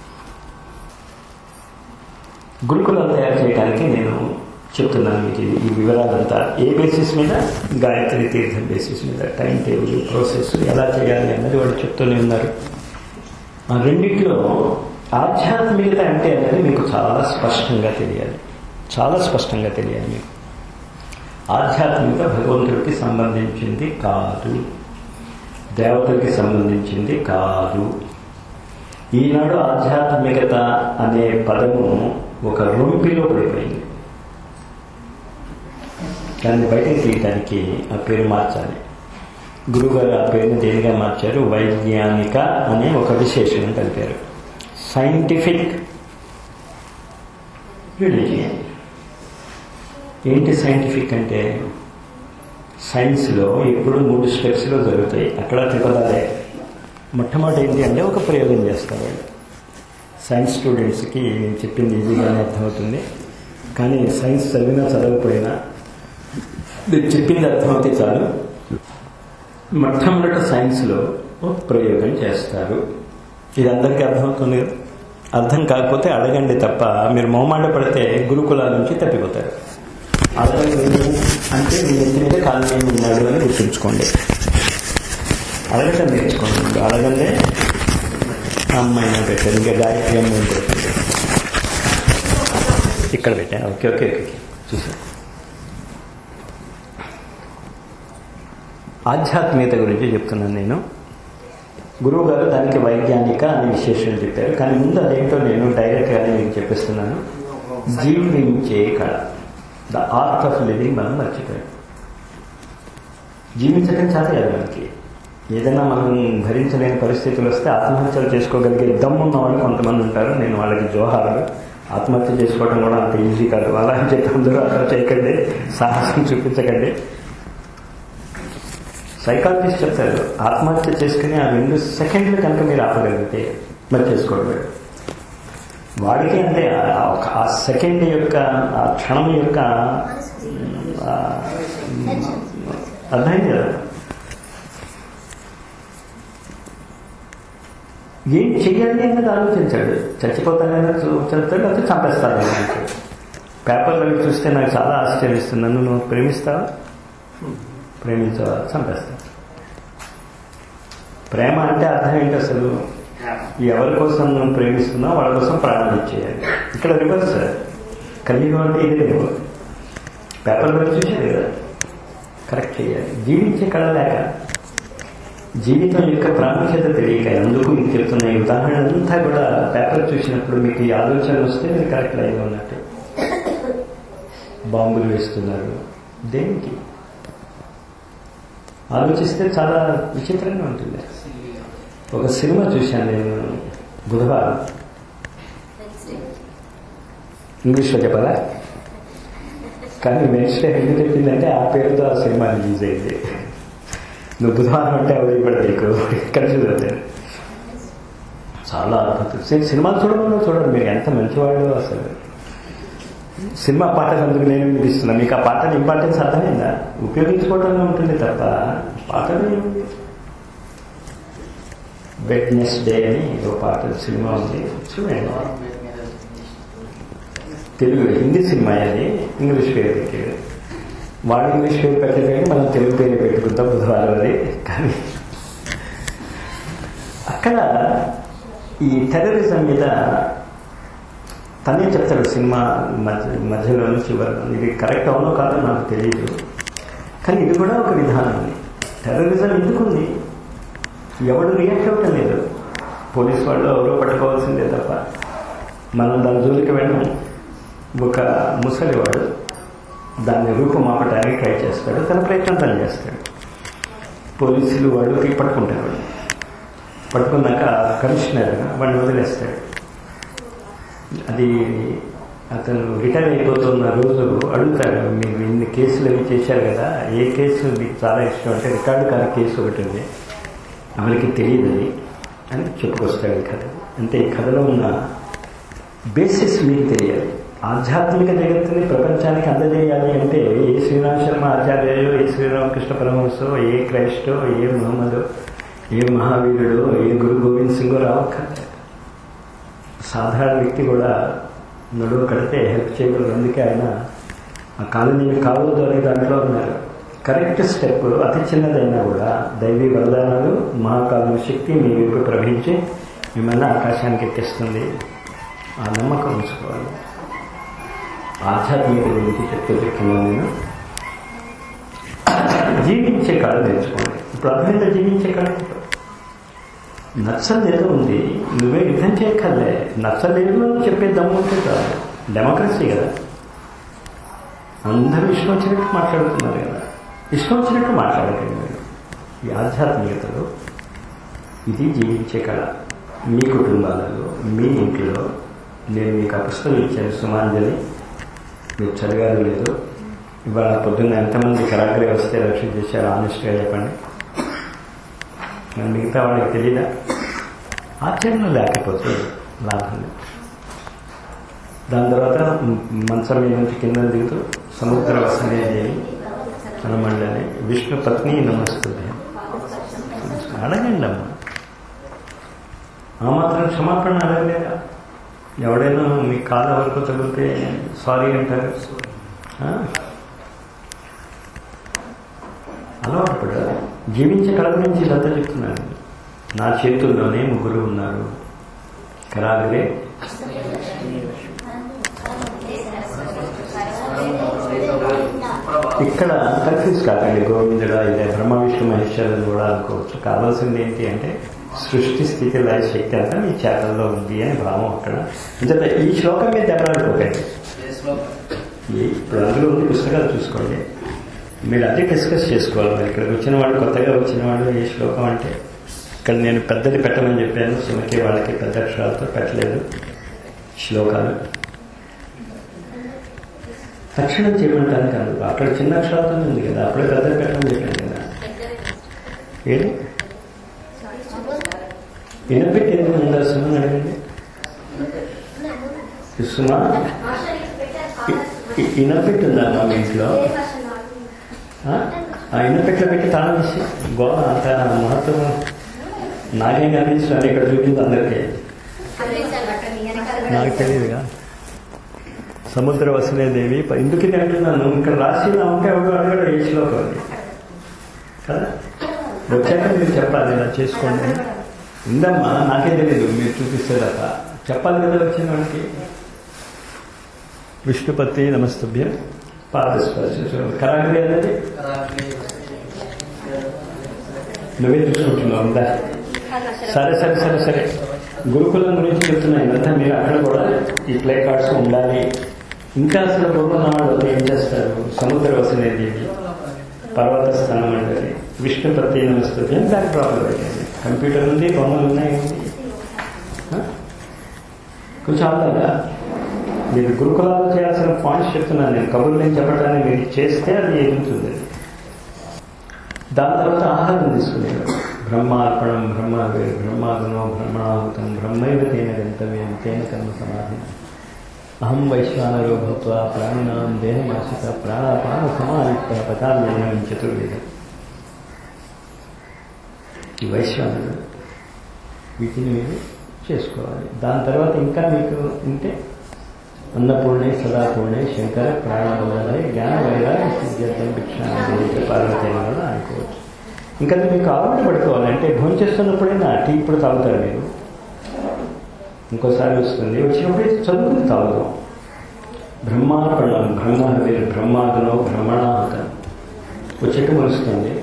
గురుకులాలు తయారు చేయడానికి నేను చెప్తున్నాను మీకు ఇది- ఈ వివరాలంతా ఏ బేసిస్ మీద గాయత్రి తీర్థం బేసిస్ మీద టైం టేబుల్ ప్రాసెస్ ఎలా చేయాలి అన్నది వాళ్ళు చెప్తూనే ఉన్నారు ఆ రెండిట్లో ఆధ్యాత్మికత అంటే అనేది మీకు చాలా స్పష్టంగా తెలియాలి చాలా స్పష్టంగా తెలియాలి మీకు ఆధ్యాత్మిక భగవంతుడికి సంబంధించింది కాదు దేవతలకి సంబంధించింది కాదు ఈనాడు ఆధ్యాత్మికత అనే పదము ఒక రొంపిలో పడిపోయింది దాన్ని బయటకు తీయడానికి ఆ పేరు మార్చాలి గురువుగారు ఆ పేరుని దేనిగా మార్చారు వైజ్ఞానిక అనే ఒక విశేషణం కలిపారు సైంటిఫిక్ రిలీజియన్ ఏంటి సైంటిఫిక్ అంటే సైన్స్లో ఎప్పుడు మూడు స్టెప్స్లో జరుగుతాయి అక్కడ త్రిపదాలే మొట్టమొదటి ఏంటి అంటే ఒక ప్రయోగం చేస్తారు వాళ్ళు సైన్స్ స్టూడెంట్స్కి నేను చెప్పింది ఈజీగానే అర్థమవుతుంది కానీ సైన్స్ చదివినా చదవకపోయినా నేను చెప్పింది అర్థమవుతే చాలు మొట్టమొదట సైన్స్లో ఒక ప్రయోగం చేస్తారు ఇది అందరికీ అర్థమవుతుంది కదా? అర్థం కాకపోతే అడగండి తప్ప మీరు మొహమాట పడితే గురుకులాల నుంచి తప్పిపోతారు అర్థం లేదు అంటే మీ ఎత్తి మీద కాలం ఉన్నాడు అని గుర్తుంచుకోండి అడగటం నేర్చుకోండి అడగందే అమ్మాయిని పెట్టారు ఇంకా గాయత్రి అమ్మాయిని పెట్టారు ఇక్కడ పెట్టా ఓకే ఓకే ఓకే చూసా ఆధ్యాత్మికత గురించి చెప్తున్నాను నేను గురువు గారు దానికి వైజ్ఞానిక అనే విశేషాలు చెప్పారు కానీ ముందు అదేంటో నేను డైరెక్ట్గానే మీకు చెప్పిస్తున్నాను జీవించే కళ ద ఆర్ట్ ఆఫ్ లివింగ్ మనం మర్చిపోయాం జీవించడం చాలా మనకి ఏదైనా మనం భరించలేని పరిస్థితులు వస్తే ఆత్మహత్యలు చేసుకోగలిగే దమ్మున్న వాళ్ళు కొంతమంది ఉంటారు నేను వాళ్ళకి జోహారులు ఆత్మహత్య చేసుకోవడం కూడా అంత ఈజీ కాదు అలా అని చెప్పి అందరూ అలా చేయకండి సాహసం చూపించకండి సైకాలజిస్ట్ చెప్తారు ఆత్మహత్య చేసుకుని ఆ రెండు సెకండ్లు కనుక మీరు ఆపగలిగితే మరి చేసుకోవడం వాడికి అంటే ఆ ఒక- ఆ సెకండ్ యొక్క ఆ క్షణం యొక్క ఆ, అర్థమైంది కదా ఏం చెయ్యాలి అన్నది ఆలోచించాడు చచ్చిపోతానని చెప్తాడు లేకపోతే చంపేస్తాను పేపర్లో అవి చూస్తే నాకు చాలా ఆశ్చర్యిస్తుంది నన్ను నువ్వు ప్రేమిస్తావా ప్రేమించవా చంపేస్తా ప్రేమ అంటే అర్థం ఏంటి అసలు ఎవరి కోసం నువ్వు ప్రేమిస్తున్నావు వాళ్ళ కోసం ప్రాణం ఇచ్చేయాలి ఇక్కడ రివర్స్ కలియుగం అంటే ఇదే లేవు పేపర్లో చూసేది కదా కరెక్ట్ చేయాలి జీవించే కళ లేక జీవితం యొక్క ప్రాముఖ్యత తెలియక అందుకు మీకు చెప్తున్న ఈ ఉదాహరణ అంతా కూడా పేపర్ చూసినప్పుడు మీకు ఈ ఆలోచన వస్తే మీరు కరెక్ట్ లైన్ ఉన్నట్టు బాంబులు వేస్తున్నారు దేనికి ఆలోచిస్తే చాలా విచిత్రంగా ఉంటుంది ఒక సినిమా చూశాను నేను బుధవారం ఇంగ్లీష్లో చెప్పాలా కానీ వెన్స్డే ఎందుకు చెప్పిందంటే ఆ పేరుతో ఆ సినిమా రిలీజ్ అయింది నువ్వు బుధవారం అంటే అవి కూడా నీకు కన్ఫ్యూజ్ అవుతాయి చాలా అద్భుతం సి- సినిమాలు చూడమన్నా చూడండి మీరు ఎంత మంచివాళ్ళు అసలు సినిమా పాటలు అందుకు నేను మీకు ఇస్తున్నా మీకు ఆ పాటలు ఇంపార్టెన్స్ అర్థమైందా ఉపయోగించుకోవడంలో ఉంటుంది తప్ప పాటలు ఏముంది వెట్నెస్ డే అని ఒక పాట సినిమా ఉంది చూడండి తెలుగు హిందీ సినిమా అది ఇంగ్లీష్ పేరు పెట్టాడు వాడు ఇంగ్లీష్ పేరు పెట్టలేదు మనం తెలుగు పేరు పెట్టుకుంటాం బుధవారం అది కానీ అక్కడ ఈ టెర్రరిజం మీద తనే చెప్తాడు సినిమా మధ్య మధ్యలో చివరిలో ఇది కరెక్ట్ అవునో కాదో నాకు తెలియదు కానీ ఇది కూడా ఒక విధానం ఉంది టెర్రరిజం ఎందుకుంది ఎవడు రియాక్ట్ అవ్వటం లేదు పోలీస్ వాళ్ళు ఎవరో పట్టుకోవాల్సిందే తప్ప మనం దాని జోలికి వెళ్ళం ఒక ముసలివాడు దాన్ని రూపుమాపడానికి ట్రై చేస్తాడు తన ప్రయత్నం తను చేస్తాడు పోలీసులు వాడు పట్టుకుంటారు వాడు పట్టుకున్నాక కమిషనర్ వాడిని వదిలేస్తాడు అది అతను రిటైర్ అయిపోతున్న రోజు అడుగుతాడు మీరు ఇన్ని కేసులు అవి చేశారు కదా ఏ కేసు మీకు చాలా ఇష్టం అంటే రికార్డు కాని కేసు ఒకటి ఉంది ఎవరికి తెలియదు అది అని చెప్పుకొస్తాడు ఈ కథ అంటే ఈ కథలో ఉన్న బేసిస్ మీకు తెలియాలి ఆధ్యాత్మిక జగత్తుని ప్రపంచానికి అందజేయాలి అంటే ఏ శ్రీరామ శర్మ ఆచార్యులు ఏ శ్రీరామకృష్ణ పరమహంసో ఏ క్రైస్టో ఏ ముహమ్మదో ఏ మహావీరుడో ఏ గురు గోవింద్ సింగో రావక్కర్లేదు సాధారణ వ్యక్తి కూడా నడువు కడితే హెల్ప్ చేయగలరు అందుకే ఆయన ఆ కాలనీ కావద్దు అనే దాంట్లో ఉన్నారు కరెక్ట్ స్టెప్ అతి చిన్నదైనా కూడా దైవీ వరదానాలు మహాకాలం శక్తి మీ వైపు ప్రవహించి మిమ్మల్ని ఆకాశానికి ఎక్కిస్తుంది ఆ నమ్మకం ఉంచుకోవాలి ఆధ్యాత్మికత గురించి చెప్తూ చెప్తున్నాను నేను జీవించే కళ నేర్చుకోండి ఇప్పుడు అర్థమైందా జీవించే కళ నచ్చలేదు ఏదో ఉంది నువ్వే యుద్ధం చేయక్కర్లే నచ్చలేదు అని చెప్పే దమ్ము ఉంటే కాదు డెమోక్రసీ కదా అందరూ ఇష్టం వచ్చినట్టు మాట్లాడుతున్నారు కదా ఇష్టం వచ్చినట్టు మాట్లాడకండి మీరు ఈ ఆధ్యాత్మికతలో ఇది జీవించే కళ మీ కుటుంబాలలో మీ ఇంట్లో నేను మీకు ఆ పుస్తకం ఇచ్చాను సుమాంజలి మీరు చదివారు లేదు ఇవాళ పొద్దున్న ఎంతమంది కరాగ్రే వస్తే రక్షణ చేశారో ఆనెస్ట్గా చెప్పండి మరి మిగతా వాళ్ళకి తెలియదా ఆచరణ లేకపోతే లాభం లేదు దాని తర్వాత మంచం మీద నుంచి కింద దిగుతూ సముద్ర వసనే దేవి హనుమండని విష్ణు పత్ని నమస్తుంది అడగండి అమ్మ ఆ మాత్రం క్షమాపణ అడగలేదా ఎవడైనా మీ కాళ్ళ వరకు తగిలితే సారీ అంటారు ఆ? అలవాటు పడాలి జీవించే కళ గురించి ఇదంతా చెప్తున్నాను నా చేతుల్లోనే ముగ్గురు ఉన్నారు కరాగరే ఇక్కడ కన్ఫ్యూజ్ కాకండి గోవిందుడా ఇదే బ్రహ్మ విష్ణు మహేశ్వరులు కూడా అనుకోవచ్చు కావాల్సింది ఏంటి అంటే సృష్టి స్థితి లయ శక్తి అంతా మీ చేతల్లో ఉంది అని భావం అక్కడ అంటే ఈ శ్లోకం మీద దెబ్బలాడుకోకండి ఈ ఇప్పుడు అందులో ఉంది పుస్తకాలు చూసుకోండి మీరు అదే డిస్కస్ చేసుకోవాలి మరి ఇక్కడికి వచ్చిన వాళ్ళు కొత్తగా వచ్చిన వాళ్ళు ఏ శ్లోకం అంటే ఇక్కడ నేను పెద్దది పెట్టమని చెప్పాను సుమకి వాళ్ళకి పెద్ద అక్షరాలతో పెట్టలేదు శ్లోకాలు తక్షణం చేయమంటాను కాదు అక్కడ చిన్న అక్షరాలతో ఉంది కదా అప్పుడే పెద్దది పెట్టమని చెప్పాను కదా ఏది వినపెట్టి ఎందుకు ఉందా సుమ అడగండి సుమా ఇనపెట్టి ఉందా మా ఇంట్లో ఆ? ఆ ఇనపెట్ల పెట్టి తాళం తీసి గోడ అంత మహత్వం నాకేం కనిపించలేదు ఇక్కడ చూపింది అందరికీ నాకు తెలియదుగా సముద్ర వసులేదేవి ఎందుకు ఇది అంటున్నాను ఇక్కడ రాసి ఉంటే ఎవరు అడగడు ఏ శ్లోకం అది కదా వచ్చాక మీరు చెప్పాలి ఇలా చేసుకోండి అని. ఉందమ్మా నాకే తెలియదు మీరు చూపిస్తే తప్ప చెప్పాలి కదా వచ్చిన వాళ్ళకి విష్ణుపతి నమస్తభ్య పాదస్పర్శ కరాగ్రి అనేది నువ్వే చూసుకుంటున్నావు ఉందా సరే సరే సరే సరే గురుకులం గురించి చెప్తున్నాయి ఇదంతా మీరు అక్కడ కూడా ఈ ప్లే కార్డ్స్ ఉండాలి ఇంకా అసలు గురుకున్న వాళ్ళు ఏం చేస్తారు సముద్ర వసనేది పర్వత స్థానం అంటే విష్ణుపతి నమస్తుంది అని బ్యాక్ డ్రాప్లో పెట్టండి కంప్యూటర్ ఉంది బొమ్మలు ఉన్నాయి ఉంది ఆ? కొంచెం అందంగా మీరు గురుకులాలు చేయాల్సిన పాయింట్స్ చెప్తున్నాను నేను కబుర్లు నేను చెప్పడానికి మీరు చేస్తే అది ఎదుగుతుంది దాని తర్వాత ఆహారం తీసుకునేవారు బ్రహ్మార్పణం బ్రహ్మ బ్రహ్మాగుణం బ్రహ్మణాహుతం బ్రహ్మైవ తేన గంతవ్యం తేన కర్మ సమాధి అహం వైశ్వానరో భూత్వా ప్రాణినాం దేహమాశ్రిత ప్రాణాపాన సమాయుక్త పతాన్యనం చతుర్వేదం ఈ వైశ్వానుడు వీటిని మీరు చేసుకోవాలి దాని తర్వాత ఇంకా మీకు ఉంటే అన్నపూర్ణే సదాపూర్ణే శంకర ప్రాణబోధే జ్ఞాన వైరాగ్య సిద్ధ్యర్థం భిక్షాన్ని పార్వతీ వల్ల అనుకోవచ్చు ఇంకా మీకు అలవాటు పడుకోవాలి అంటే భోజనం చేస్తున్నప్పుడైనా టీ ఇప్పుడు తాగుతారు మీరు ఇంకోసారి వస్తుంది వచ్చినప్పుడు చదువుకుని తాగుదాం బ్రహ్మార్పణం బ్రహ్మ వేరు బ్రహ్మాదులో బ్రహ్మణాహతం ఓ చెట్టు మరుస్తుంది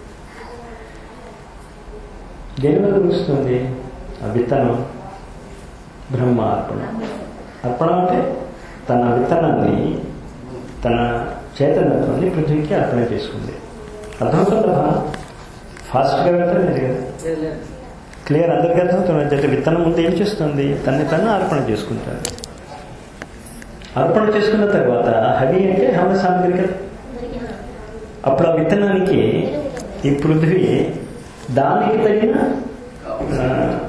దేనివల్ల మరుస్తుంది ఆ విత్తనం బ్రహ్మార్పణం అర్పణ అంటే తన విత్తనాన్ని తన చైతన్యత్వాన్ని పృథ్వీకి అర్పణ చేసుకుంది అర్థమవుతుందా ఫాస్ట్గా వెళ్తాను కదా క్లియర్ అందరికీ అర్థమవుతుంది అంటే విత్తనం ముందు ఏం చేస్తుంది తన్ని తను అర్పణ చేసుకుంటారు అర్పణ చేసుకున్న తర్వాత హవి అంటే హవ సామగ్రిక అప్పుడు ఆ విత్తనానికి ఈ పృథ్వీ దానికి తగిన ఆ,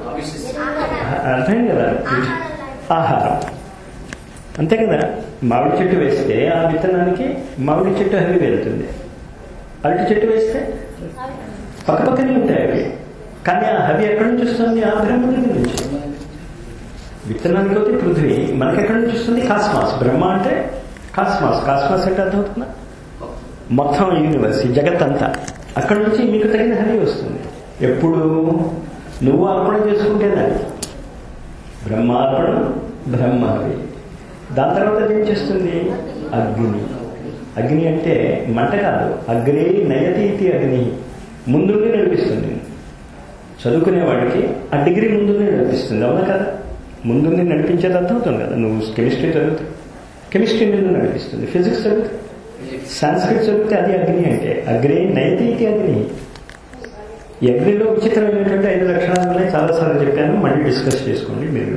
అర్థం కదా ఆహారం అంతే కదా మామిడి చెట్టు వేస్తే ఆ విత్తనానికి మామిడి చెట్టు హవి వెళ్తుంది అరటి చెట్టు వేస్తే పక్కపక్కనే ఉంటాయి అవి కానీ ఆ హవి ఎక్కడి నుంచి వస్తుంది ఆ బ్రహ్మ దగ్గర నుంచి విత్తనానికి అయితే పృథ్వీ మనకి ఎక్కడి నుంచి వస్తుంది కాస్మాస్ బ్రహ్మ అంటే కాస్మాస్ కాస్మాస్ అంటే అర్థమవుతుందా మొత్తం యూనివర్స్ ఈ జగత్ అంతా అక్కడి నుంచి మీకు తగిన హరి వస్తుంది ఎప్పుడు నువ్వు అర్పణ చేసుకుంటే దాన్ని బ్రహ్మార్పణం బ్రహ్మ హరి దాని తర్వాత అది ఏం చేస్తుంది అగ్ని అగ్ని అంటే మంట కాదు అగ్రే నయతి ఇది అగ్ని ముందుండి నడిపిస్తుంది చదువుకునే వాడికి ఆ డిగ్రీ ముందుండి నడిపిస్తుంది అవునా కదా ముందుండి నడిపించేది అర్థమవుతుంది కదా నువ్వు కెమిస్ట్రీ చదివితే కెమిస్ట్రీ నిన్ను నడిపిస్తుంది ఫిజిక్స్ చదివితే సాంస్క్రిట్ చదివితే అది అగ్ని అంటే అగ్రే నయతి ఇది అగ్ని ఈ అగ్నిలో విచిత్రమైనటువంటి ఐదు లక్షణాలు ఉన్నాయి చాలాసార్లు చెప్పాను మళ్ళీ డిస్కస్ చేసుకోండి మీరు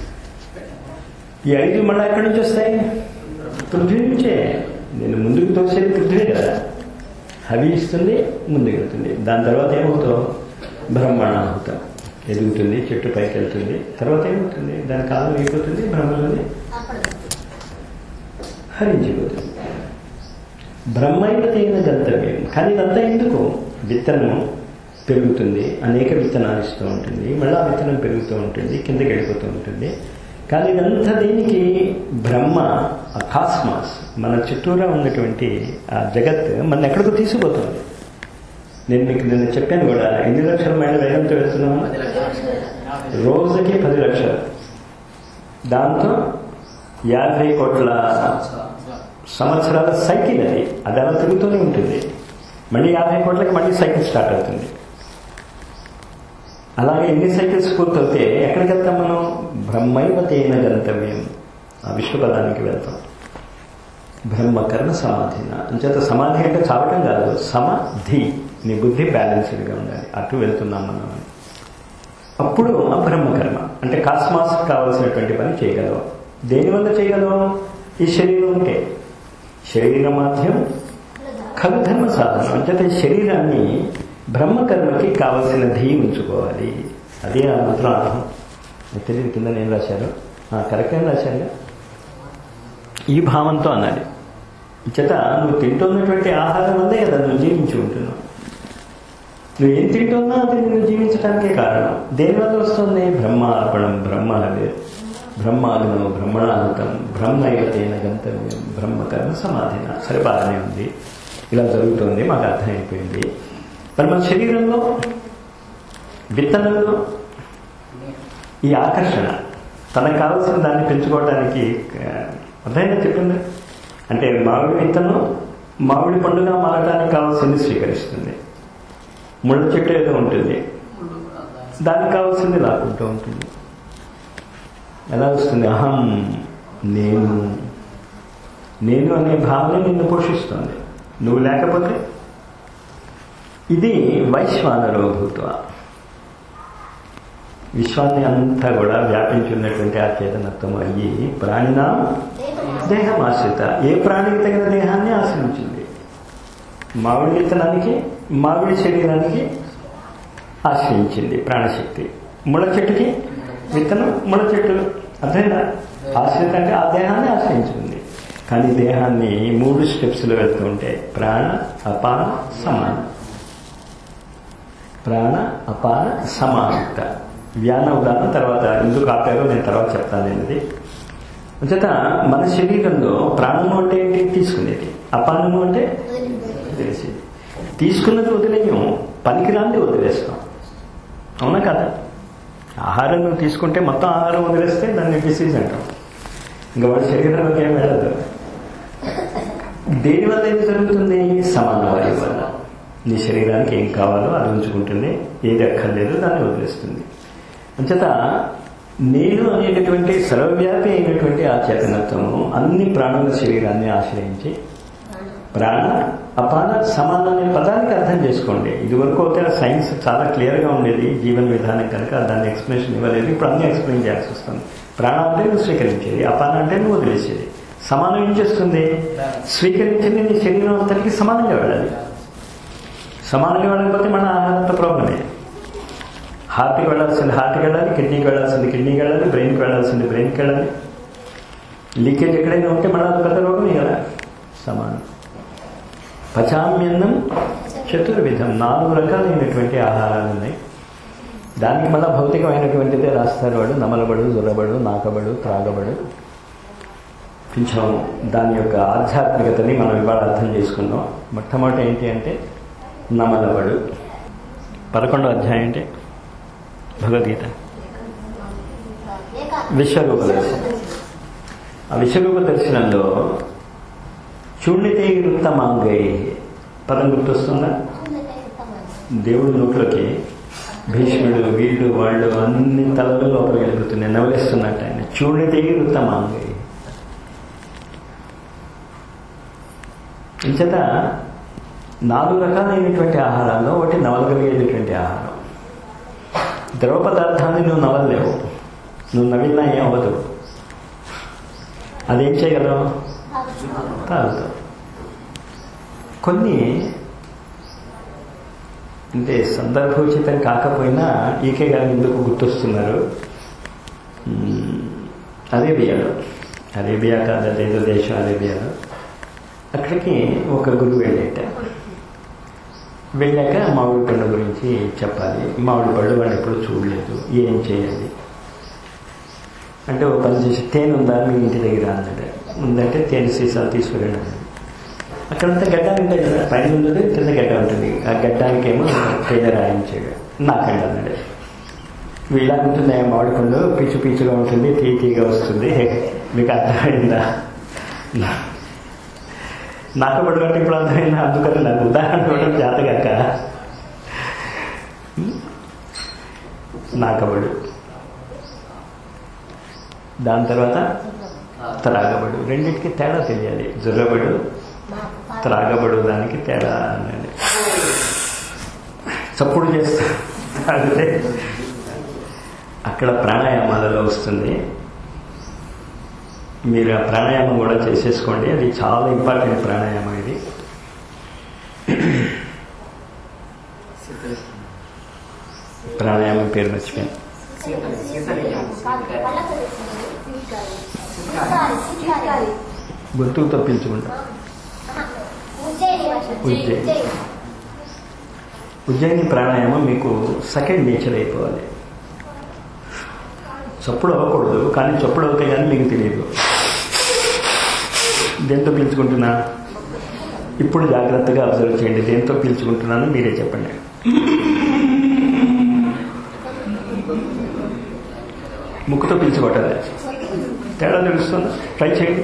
ఈ ఐదు మళ్ళీ ఎక్కడి నుంచి వస్తాయి పృథ్వీ నుంచే నేను ముందుకు తోసేది పృథ్వీ కదా హవి ఇస్తుంది ముందుకు వెళ్తుంది దాని తర్వాత ఏమవుతావు బ్రహ్మాండాహుతం ఎదుగుతుంది చెట్టు పైకి వెళ్తుంది తర్వాత ఏమవుతుంది దాని కాలం అయిపోతుంది బ్రహ్మలోని హరించిపోతుంది బ్రహ్మైవతైన గంతవ్యం కానీ ఇదంతా ఎందుకు విత్తనం పెరుగుతుంది అనేక విత్తనాలు ఇస్తూ ఉంటుంది మళ్ళీ ఆ విత్తనం పెరుగుతూ ఉంటుంది కిందకి వెళ్ళిపోతూ ఉంటుంది కానీ ఇదంతా దీనికి బ్రహ్మ ఆ కాస్మాస్ మన చుట్టూరా ఉన్నటువంటి ఆ జగత్ మన ఎక్కడికో తీసుకుపోతుంది నేను మీకు నిన్న చెప్పాను కూడా ఎన్ని లక్షల మైళ్ళ వేగంతో వెళ్తున్నాము పది లక్షలు రోజుకి పది లక్షలు దాంతో యాభై కోట్ల సంవత్సరాల సైకిల్ అది అది అలా తిరుగుతూనే ఉంటుంది మళ్ళీ యాభై కోట్లకి మళ్ళీ సైకిల్ స్టార్ట్ అవుతుంది అలాగే ఎన్ని సైకిల్స్ పూర్తవుతే ఎక్కడికి వెళ్తాం మనం బ్రహ్మైవతేన గంతవ్యం ఆ విశ్వపదానికి వెళ్తాం బ్రహ్మకర్ణ సమాధిన అంచేత సమాధి అంటే చావటం కాదు సమాధి నీ బుద్ధి బ్యాలెన్స్డ్గా ఉండాలి అటు వెళ్తున్నాం మనం అని అప్పుడు ఆ బ్రహ్మకర్మ అంటే కాస్మాస్ కావలసినటువంటి పని చేయగలవు దేనివల్ల చేయగలవు ఈ శరీరం ఉంటే శరీర మాధ్యం ఖలు ధర్మ సాధనం అంచేత ఈ శరీరాన్ని బ్రహ్మకర్మకి కావలసిన ధీ ఉంచుకోవాలి అదే ఆ మంత్రం అర్థం నాకు తెలియదు కింద నేను రాశారు కరెక్ట్ ఏం రాశారుగా ఈ భావంతో అన్నది చేత నువ్వు తింటున్నటువంటి ఆహారం వల్లే కదా నువ్వు జీవించి ఉంటున్నావు నువ్వు ఏం తింటున్నా అది నువ్వు జీవించడానికే కారణం దేనివల్ల వస్తుంది బ్రహ్మార్పణం బ్రహ్మహవే బ్రహ్మాగ్నం బ్రహ్మణాంతం బ్రహ్మైవతేన గంతవ్యం బ్రహ్మకర్మ సమాధిన సరే బాగానే ఉంది ఇలా జరుగుతుంది మాకు అర్థమైపోయింది మరి మన శరీరంలో విత్తనంలో ఈ ఆకర్షణ తనకు కావాల్సిన దాన్ని పెంచుకోవడానికి అర్థమైనా చెప్పింది అంటే మామిడి విత్తనం మామిడి పండుగ మారడానికి కావాల్సింది స్వీకరిస్తుంది ముళ్ళ చెట్టు ఏదో ఉంటుంది దానికి కావాల్సింది లాక్కుంటూ ఉంటుంది ఎలా వస్తుంది అహం నేను నేను అనే భావన నిన్ను పోషిస్తుంది నువ్వు లేకపోతే ఇది వైశ్వానరో భూత్వ విశ్వాన్ని అంతా కూడా వ్యాపించున్నటువంటి ఆ చేతనత్వం అయ్యి ప్రాణినా దేహం ఆశ్రిత ఏ ప్రాణికి తగిన దేహాన్ని ఆశ్రయించింది మామిడి విత్తనానికి మామిడి శరీరానికి ఆశ్రయించింది ప్రాణశక్తి ముళ్ళ చెట్టుకి విత్తనం ముళ్ళ చెట్టు అర్థమైనా ఆశ్రిత అంటే ఆ దేహాన్ని ఆశ్రయించుకుంది కానీ దేహాన్ని మూడు స్టెప్స్లో వెళ్తుంటే ప్రాణ అపాన సమాన ప్రాణ అపాన సమానత వ్యాన ఉదాహరణ తర్వాత ఎందుకు ఆపారో నేను తర్వాత చెప్తాను అనేది అంచేత మన శరీరంలో ప్రాణము అంటే ఏంటి తీసుకునేది అపానము అంటే వదిలేసేది తీసుకున్నది వదిలేయం పనికిరాంది వదిలేస్తాం అవునా కదా ఆహారం నువ్వు తీసుకుంటే మొత్తం ఆహారం వదిలేస్తే దాన్ని డిసీజ్ అంటాం ఇంకా వాడి శరీరంలోకి ఏం వెళ్ళదు దేనివల్ల ఏం జరుగుతుంది సమాన వారి వల్ల నీ శరీరానికి ఏం కావాలో అది ఉంచుకుంటుంది ఏది అక్కర్లేదు దాన్ని వదిలేస్తుంది అంచేత నేను అనేటటువంటి సర్వవ్యాపి అయినటువంటి ఆ చేతనత్వము అన్ని ప్రాణుల శరీరాన్ని ఆశ్రయించి ప్రాణ అపాన సమాన అనే పదానికి అర్థం చేసుకోండి ఇదివరకు అయితే సైన్స్ చాలా క్లియర్గా ఉండేది జీవన విధానం కనుక దాన్ని ఎక్స్ప్లెనేషన్ ఇవ్వలేదు ఇప్పుడు అన్ని ఎక్స్ప్లెయిన్ చేయాల్సి వస్తుంది ప్రాణం అంటే నువ్వు స్వీకరించేది అపాన అంటే నువ్వు వదిలేసేది సమానం ఏం చేస్తుంది స్వీకరించింది నీ శరీరం అంతటికి సమానంగా వెళ్ళాలి సమానంగా వెళ్ళకపోతే మన ఆహారంతో ప్రాబ్లమే హార్ట్కి వెళ్ళాల్సింది హార్ట్కి వెళ్ళాలి కిడ్నీకి వెళ్ళాల్సింది కిడ్నీకి వెళ్ళాలి బ్రెయిన్కి వెళ్ళాల్సింది బ్రెయిన్కి వెళ్ళాలి లీకేజ్ ఎక్కడైనా ఉంటే మళ్ళీ అది పెద్ద రోగమే కదా సమానం పచామ్యన్నం చతుర్విధం నాలుగు రకాలైనటువంటి ఆహారాలు ఉన్నాయి దానికి మళ్ళీ భౌతికమైనటువంటిదే రాస్తారు వాడు నమలబడు జొరబడు నాకబడు త్రాగబడు కొంచెం దాని యొక్క ఆధ్యాత్మికతని మనం ఇవాళ అర్థం చేసుకున్నాం మొట్టమొదటి ఏంటి అంటే నమలబడు పదకొండో అధ్యాయం అంటే భగవద్గీత విశ్వరూప దర్శనం ఆ విశ్వరూప దర్శనంలో చూడితే వృత్తమాంగై పదం గుర్తొస్తుందా దేవుడి నోట్లోకి భీష్ముడు వీళ్ళు వాళ్ళు అన్ని తలలు లోపల వెలుగుతున్నాయి నవలిస్తున్నట్టు ఆయన చూడితే వృత్తమాంగై ఇంచేత నాలుగు రకాలైనటువంటి ఆహారాల్లో ఒకటి నవలగలిగేటటువంటి ఆహారం ద్రవ పదార్థాన్ని నువ్వు నవలలేవు నువ్వు నవిలినా ఏం అవ్వదు అదేం చేయగలవు తాగుతావు కొన్ని అంటే సందర్భోచితం కాకపోయినా ఈకే గారు ఎందుకు గుర్తొస్తున్నారు అరేబియాలో అరేబియా కాదు అదేదో దేశం అరేబియాలో అక్కడికి ఒక గురువు వెళ్ళేట వెళ్ళాక మామిడి పండు గురించి చెప్పాలి మామిడి పళ్ళు వాడు ఎప్పుడు చూడలేదు ఏం చేయాలి అంటే ఓ పని చేసి తేనె ఉందా మీ ఇంటి దగ్గర అన్నట్టు ఉందంటే తేనె సీసాలు తీసుకురండి అక్కడంతా గడ్డాలు ఉంటాయి కదా పైన ఉంటుంది కింద గడ్డ ఉంటుంది ఆ గడ్డానికేమో పేద రాయించాడు నాకండి అన్నాడు ఇలా ఉంటుంది ఆ మామిడి పండు పీచు పీచుగా ఉంటుంది తీ తీగా వస్తుంది మీకు అర్థమైందా నా- నాకు పడుకుంటే ఇప్పుడు అర్థమైందా అందుకని నాకు ఉదాహరణ ఇవ్వడం జాతగాక నాకబడు దాని తర్వాత త్రాగబడు రెండింటికి తేడా తెలియాలి జొర్రబడు త్రాగబడు దానికి తేడా అనండి చప్పుడు చేస్తా తాగితే అక్కడ ప్రాణాయామాలలో వస్తుంది మీరు ఆ ప్రాణాయామం కూడా చేసేసుకోండి అది చాలా ఇంపార్టెంట్ ప్రాణాయామం ఇది ప్రాణాయామం పేరు మర్చిపోయాను గొంతుతో పీల్చుకుంటా ఉజ్జయిని ప్రాణాయామం మీకు సెకండ్ నేచర్ అయిపోవాలి చప్పుడు అవ్వకూడదు కానీ చప్పుడు అవుతాయి కానీ మీకు తెలియదు దేంతో పీల్చుకుంటున్నా ఇప్పుడు జాగ్రత్తగా అబ్జర్వ్ చేయండి దేంతో పీల్చుకుంటున్నాను మీరే చెప్పండి ముక్కుతో పీల్చుకోవటం తేడా తెలుస్తుందా ట్రై చేయండి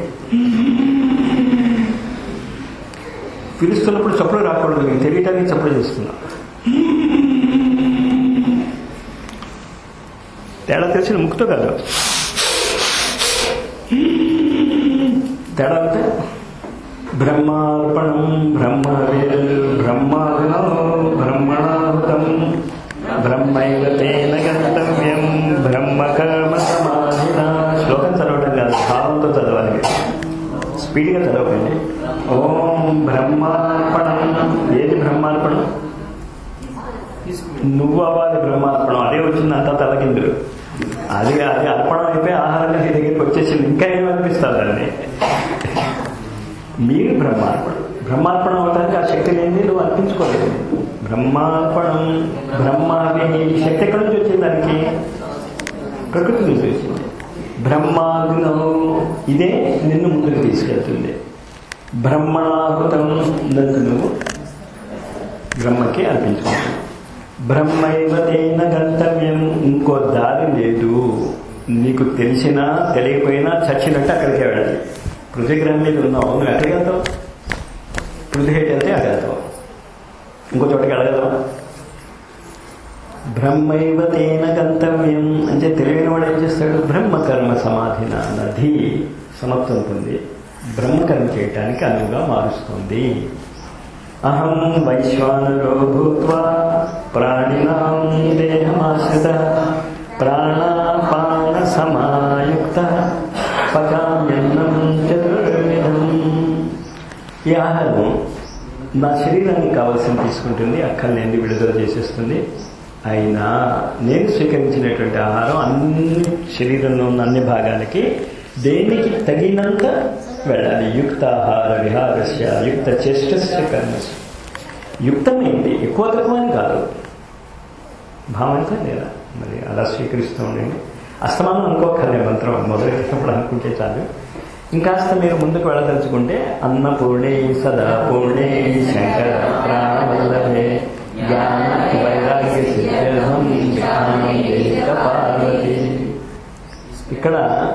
పిలుస్తున్నప్పుడు చప్పుడు రాకూడదు మీకు తెలియటానికి చప్పుడు చేస్తున్నా తేడా తెలిసిన ముక్కుతో కాదు తేడా అంటే బ్రహ్మార్పణం బ్రహ్మవేల్ బ్రహ్మాగ్నో బ్రహ్మణాహుతం బ్రహ్మైవ తేన గంతవ్యం బ్రహ్మకర్మ సమాధిన శ్లోకం చదవడం కాదు భావంతో చదవాలి స్పీడ్గా చదవకండి ఓం బ్రహ్మార్పణం ఏది బ్రహ్మార్పణం నువ్వు అవ్వాలి బ్రహ్మార్పణం అదే వచ్చింది అంతా తలకిందులు అది అది అర్పణం అయిపోయి ఆహారం నీ దగ్గరికి వచ్చేసింది ఇంకా ఏమనిపిస్తుంది దాన్ని మీరు బ్రహ్మార్పణం బ్రహ్మార్పణం అవడానికి ఆ శక్తి లేనిది నువ్వు అర్పించుకోలేదు బ్రహ్మార్పణం బ్రహ్మావి ఈ శక్తి ఎక్కడి నుంచి వచ్చింది దానికి ప్రకృతి నుంచి వచ్చింది బ్రహ్మాగ్నం ఇదే నిన్ను ముందుకు తీసుకెళ్తుంది బ్రహ్మణాహృతం నన్ను నువ్వు బ్రహ్మకి అర్పించుకుంటావు బ్రహ్మైవ తేన గంతవ్యం ఇంకో దారి లేదు నీకు తెలిసినా తెలియకపోయినా చచ్చినట్టు అక్కడికి వెళ్ళాలి పృథ్వీగ్రహం మీద ఉన్నావు నువ్వు ఎక్కడికి వెళ్తావు పృథ్వీ హేట్ వెళ్తే అక్కడ వెళ్తావు ఇంకో చోటకి వెళ్ళగలవా బ్రహ్మైవ తేన గంతవ్యం అంటే తెలివైన వాడు ఏం చేస్తాడు బ్రహ్మకర్మ సమాధిన నది సమత్వం పొంది బ్రహ్మకర్మ చేయటానికి అనువుగా మారుస్తుంది అహం వైశ్వానరో భూత్వా ప్రాణినాం దేహమాశ్రిత ప్రాణాపాన సమాయుక్త పకామ్యన్నం చతుర్విధం ఈ ఆహారం నా శరీరానికి కావాల్సింది తీసుకుంటుంది అక్కర్లేంది విడుదల చేసేస్తుంది అయినా నేను స్వీకరించినటువంటి ఆహారం అన్ని శరీరంలో ఉన్న అన్ని భాగాలకి దేనికి తగినంత వెళ్ళాలి యుక్తాహార విహారస్య యుక్త చేష్టస్య కర్మస్య యుక్తమైంది ఎక్కువ తక్కువ అని కాదు భావంతో లేదా మరి అలా స్వీకరిస్తూ ఉండండి అస్తమానం అనుకోకర్లే మంత్రం మొదలెట్టినప్పుడు అనుకుంటే చాలు ఇంకాస్త మీరు ముందుకు వెళ్ళదలుచుకుంటే అన్నపూర్ణే సదా పూర్ణే శంకర ప్రాణవల్లభే జ్ఞాన వైరాగ్య సిద్ధ్యర్థం విజ్ఞానేక పార్వతి ఇక్కడ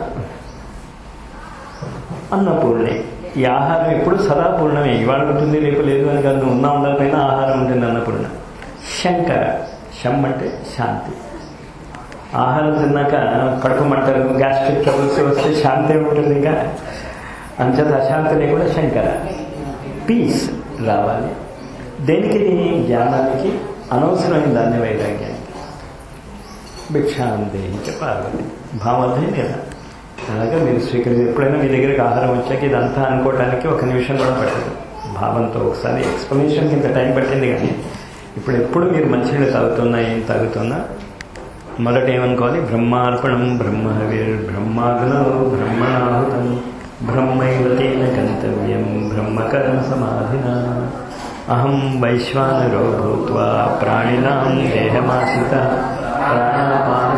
అన్నపూర్ణే ఈ ఆహారం ఎప్పుడు సదా పూర్ణమే ఇవాళ ఉంటుంది రేపు లేదు అని కాదు ఉన్నా ఉండకపోయినా ఆహారం ఉంటుంది అన్నపూర్ణ శంకర శం అంటే శాంతి ఆహారం తిన్నాక కడుపు మంటలు గ్యాస్ట్రిక్ ట్రబుల్స్ వస్తే శాంతి ఉంటుంది ఇంకా అంచేత అశాంతిని కూడా శంకర పీస్ రావాలి దేనికి జ్ఞానానికి అనవసరమైన దాన్ని వైరాగ్యానికి భిక్షాందేహించ పార్వతి భావమే లేదా అలాగా మీరు స్వీకరించి ఎప్పుడైనా మీ దగ్గరికి ఆహారం వచ్చాక ఇదంతా అనుకోవడానికి ఒక నిమిషం కూడా పట్టదు భావంతో ఒకసారి ఎక్స్ప్లెనేషన్కి ఇంత టైం పట్టింది కానీ ఇప్పుడు ఎప్పుడు మీరు మంచినీళ్ళు తాగుతున్నా ఏం తాగుతున్నా మొదట ఏమనుకోవాలి బ్రహ్మార్పణం బ్రహ్మహవిర్ బ్రహ్మాగ్న బ్రహ్మణాహుతం బ్రహ్మైవ తేన గంతవ్యం బ్రహ్మకర్మ సమాధిన అహం వైశ్వానరో భూత్వా ప్రాణినాం దేహమాశ్రిత ప్రాణాపాన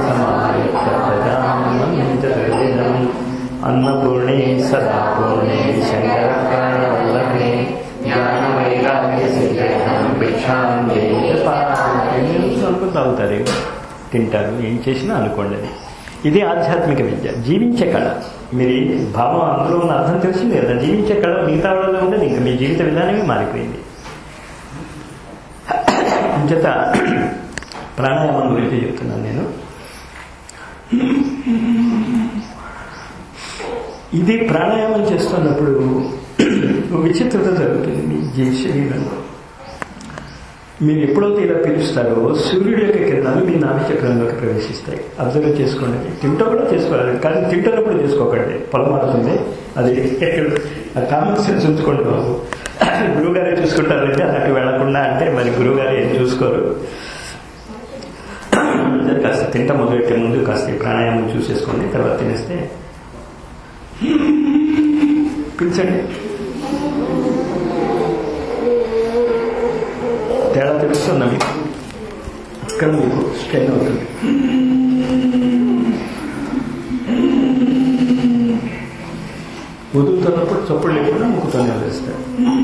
సమాధినం అన్నపూర్ణే సదా పూర్ణే శంకర ప్రాణవల్లభే అనుకుని తాగుతారు తింటారు ఏం చేసినా అనుకోండి అది ఇది ఆధ్యాత్మిక విద్య జీవించే కళ మీరు ఏం భావం అందులో ఉన్న అర్థం తెలిసింది కదా జీవించే కళ మిగతా వాళ్ళలో ఉండదు ఇంకా మీ జీవిత విధానమే మారిపోయింది అంచేత ప్రాణాయామం గురించి చెప్తున్నాను నేను ఇది ప్రాణాయామం చేస్తున్నప్పుడు ఒక విచిత్రత జరుగుతుంది మీ జీ శరీరంలో మీరు ఎప్పుడైతే ఇలా పిలుస్తారో సూర్యుడి యొక్క కిరణాలు మీ నాభి చక్రంలోకి ప్రవేశిస్తాయి అబ్జర్వ్ చేసుకోండి తింటూ కూడా చేసుకోవాలి కానీ తింటున్నప్పుడు చేసుకోకండి పొలమారుతుంది అది ఎక్కడ కామన్ సెన్స్ ఉంచుకోండి బాబు గురువుగారే చూసుకుంటారంటే అలాంటి వెళ్లకుండా అంటే మరి గురువుగారు ఏం చూసుకోరు కాస్త తింట మొదలెట్టే ముందు కాస్త ఈ ప్రాణాయామం చూసేసుకోండి తర్వాత తినేస్తే పిలిచండి తేడా తెలుస్తుందా మీకు ఇక్కడ మీకు స్ట్రెయిన్ అవుతుంది వదులుతున్నప్పుడు చప్పుడు లేకుండా ముక్కుతోనే వేస్తారు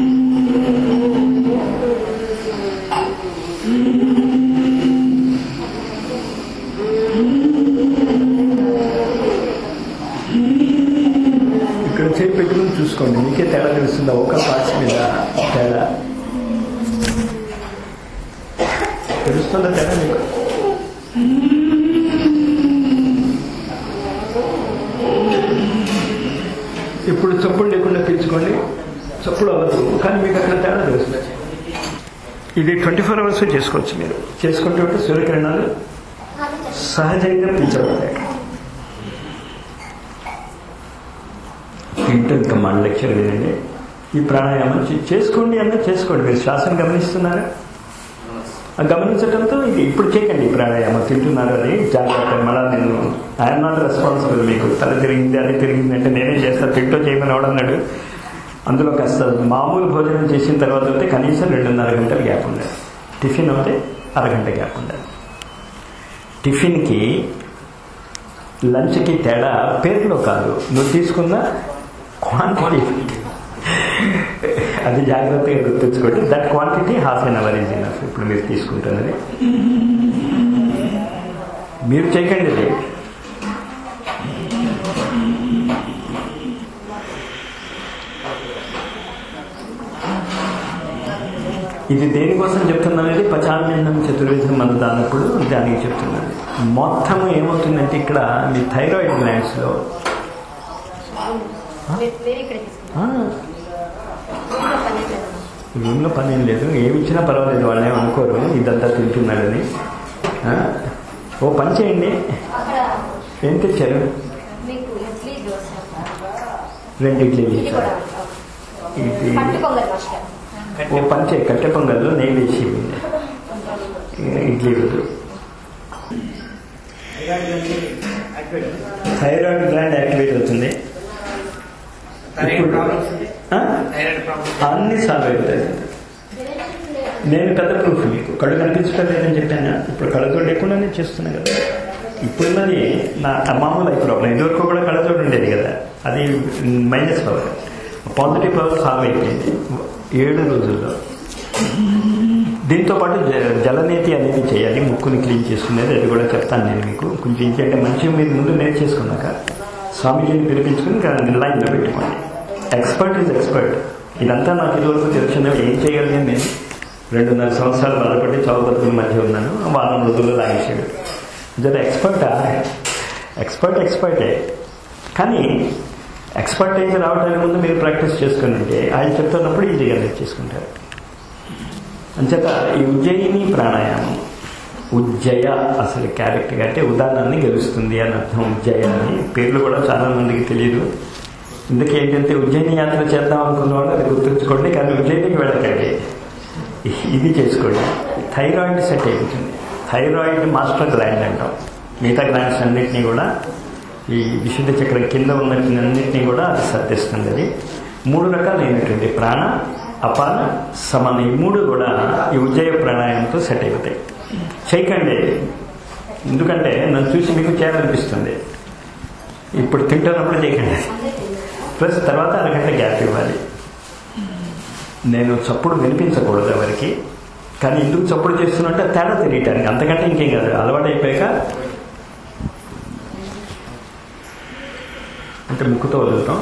ఇక్కడ చేతి పెట్టుకుని చూసుకోండి మీకే తేడా తెలుస్తుందా ఒక పార్ట్స్ మీద తేడా తెలుస్తుందా తేడా మీకు ఇప్పుడు చప్పుడు లేకుండా పీల్చుకోండి చప్పుడు అవ్వదు కానీ మీకు అక్కడ తేడా తెలుస్తుంది ఇది ట్వంటీ ఫోర్ అవర్స్ చేసుకోవచ్చు మీరు చేసుకుంటూ ఉంటే సూర్యకిరణాలు సహజంగా పీల్చబడతాయి ఇంటూ ఇంకా మన లెక్చర్ వినండి ఈ ప్రాణాయామం చే- చేసుకోండి అన్న చేసుకోండి మీరు శ్వాసను గమనిస్తున్నారా ఆ గమనించడంతో ఇది ఇప్పుడు చేయకండి ఈ ప్రాణాయామం తింటున్నారు అది జాగ్రత్త మళ్ళీ నేను ఐఎమ్ నాట్ రెస్పాన్సిబుల్ మీకు తల తిరిగింది అది తిరిగింది అంటే నేనే చేస్తా తింటూ చేయమని ఎవడన్నాడు అందులో కాస్త మామూలు భోజనం చేసిన తర్వాత అయితే కనీసం రెండున్నర గంటల గ్యాప్ ఉండాలి టిఫిన్ అయితే అరగంట గ్యాప్ ఉండాలి టిఫిన్కి లంచ్కి తేడా పేరులో కాదు నువ్వు తీసుకున్న క్వాంటిటీ అది జాగ్రత్తగా గుర్తుంచుకోండి that quantity half an hour is enough ఇప్పుడు మీరు తీసుకుంటున్నది మీరు చేయకండి ఇది ఇది దేనికోసం చెప్తున్నది పచాన్నం చతుర్వేదం మన దానప్పుడు దానికి చెప్తున్నది మొత్తం ఏమవుతుందంటే ఇక్కడ మీ థైరాయిడ్ గ్లాండ్స్లో వేరే ఇక్కడ తీసుకుంటాం పని లేదు రూమ్లో పని ఏం లేదు ఏమి ఇచ్చినా పర్వాలేదు వాళ్ళు ఏం అనుకోరు ఇదంతా తింటున్నాడని ఆ? ఓ పని చేయండి అక్కడ ఏం తెచ్చారు మీకు ఇడ్లీ దోశ రెండు ఇడ్లీలు ఇది కూడా ఇచ్చారు ఇది పట్టు పొంగల్ మాస్టర్ ఓ పని చేయి కట్టె పొంగల్లో నెయ్యి వేసి ఇవ్వండి. ఇడ్లీ వద్దు థైరాయిడ్ గ్లాండ్ యాక్టివేట్ అవుతుంది ఇప్పుడు ఆ? అన్ని సాల్వ్ అవుతాయి నేను పెద్ద ప్రూఫ్ మీకు కళ్ళు కనిపించడం లేదని చెప్పాను ఇప్పుడు కళ్ళతోడు లేకుండా నేను చేస్తున్నా కదా ఇప్పుడున్నది నా మామూలు ఐ ప్రాబ్లం ఇదివరకు కూడా కళ్ళతోడు ఉండేది కదా అది minus power positive power solve అయిపోయింది ఏడు రోజుల్లో దీంతో పాటు జ- జలనేతి అనేది చేయాలి ముక్కుని క్లీన్ చేసుకునేది అది కూడా చెప్తాను నేను మీకు కొంచెం ఏంటంటే మంచిగా మీరు ముందు నేర్చేసుకున్నాక స్వామీజీని పిలిపించుకుని ఇంకా లైన్లో పెట్టుకోండి ఎక్స్పర్ట్ ఈజ్ ఎక్స్పర్ట్ ఇదంతా నాకు ఇదివరకు తెలిసిన ఏం చేయగలిగాను నేను రెండున్నర సంవత్సరాలు బాధపడి చావు బతుకుల మధ్య ఉన్నాను వారం రోజుల్లో లాగేసాడు జర ఎక్స్పర్టా ఎక్స్పర్ట్ ఎక్స్పర్టే కానీ ఎక్స్పర్టైజ్ రావడానికి ముందు మీరు ప్రాక్టీస్ చేసుకుని ఉంటే ఆయన చెప్తున్నప్పుడు ఈజీగా నేర్చేసుకుంటారు అంచేత ఈ ఉజ్జయిని ప్రాణాయామం ఉజ్జయ అసలు క్యారెక్టర్ అంటే ఉదాహరణని గెలుస్తుంది అని అర్థం ఉజ్జయ అని పేర్లు కూడా చాలా మందికి తెలియదు ఇందుకే ఏంటంటే ఉజ్జయిని యాత్ర చేద్దాం అనుకున్న వాళ్ళు అది గుర్తుంచుకోండి కానీ ఉజ్జయినికి వెళ్ళకండి ఇది చేసుకోండి థైరాయిడ్ సెట్ అయిపోతుంది థైరాయిడ్ మాస్టర్ గ్లాండ్ అంటాం మిగతా గ్లాండ్స్ అన్నింటినీ కూడా ఈ విశుద్ధ చక్రం కింద ఉన్నటినన్నింటినీ కూడా అది సర్దిస్తుంది అది మూడు రకాలైనటువంటి ప్రాణ అపాన సమాన ఈ మూడు కూడా ఈ ఉజ్జయ ప్రాణాయామంతో సెట్ అయిపోతాయి చేయకండి ఎందుకంటే నన్ను చూసి మీకు చేయాలనిపిస్తుంది ఇప్పుడు తింటున్నప్పుడు చేయకండి ప్లస్ తర్వాత అరగంట గ్యాప్ ఇవ్వాలి నేను చప్పుడు వినిపించకూడదు ఎవరికి కానీ ఎందుకు చప్పుడు చేస్తున్నట్టే తేడా తెలియటానికి అంతకంటే ఇంకేం కాదు అలవాటు అయిపోయాక అంటే ముక్కుతో వదులుతాం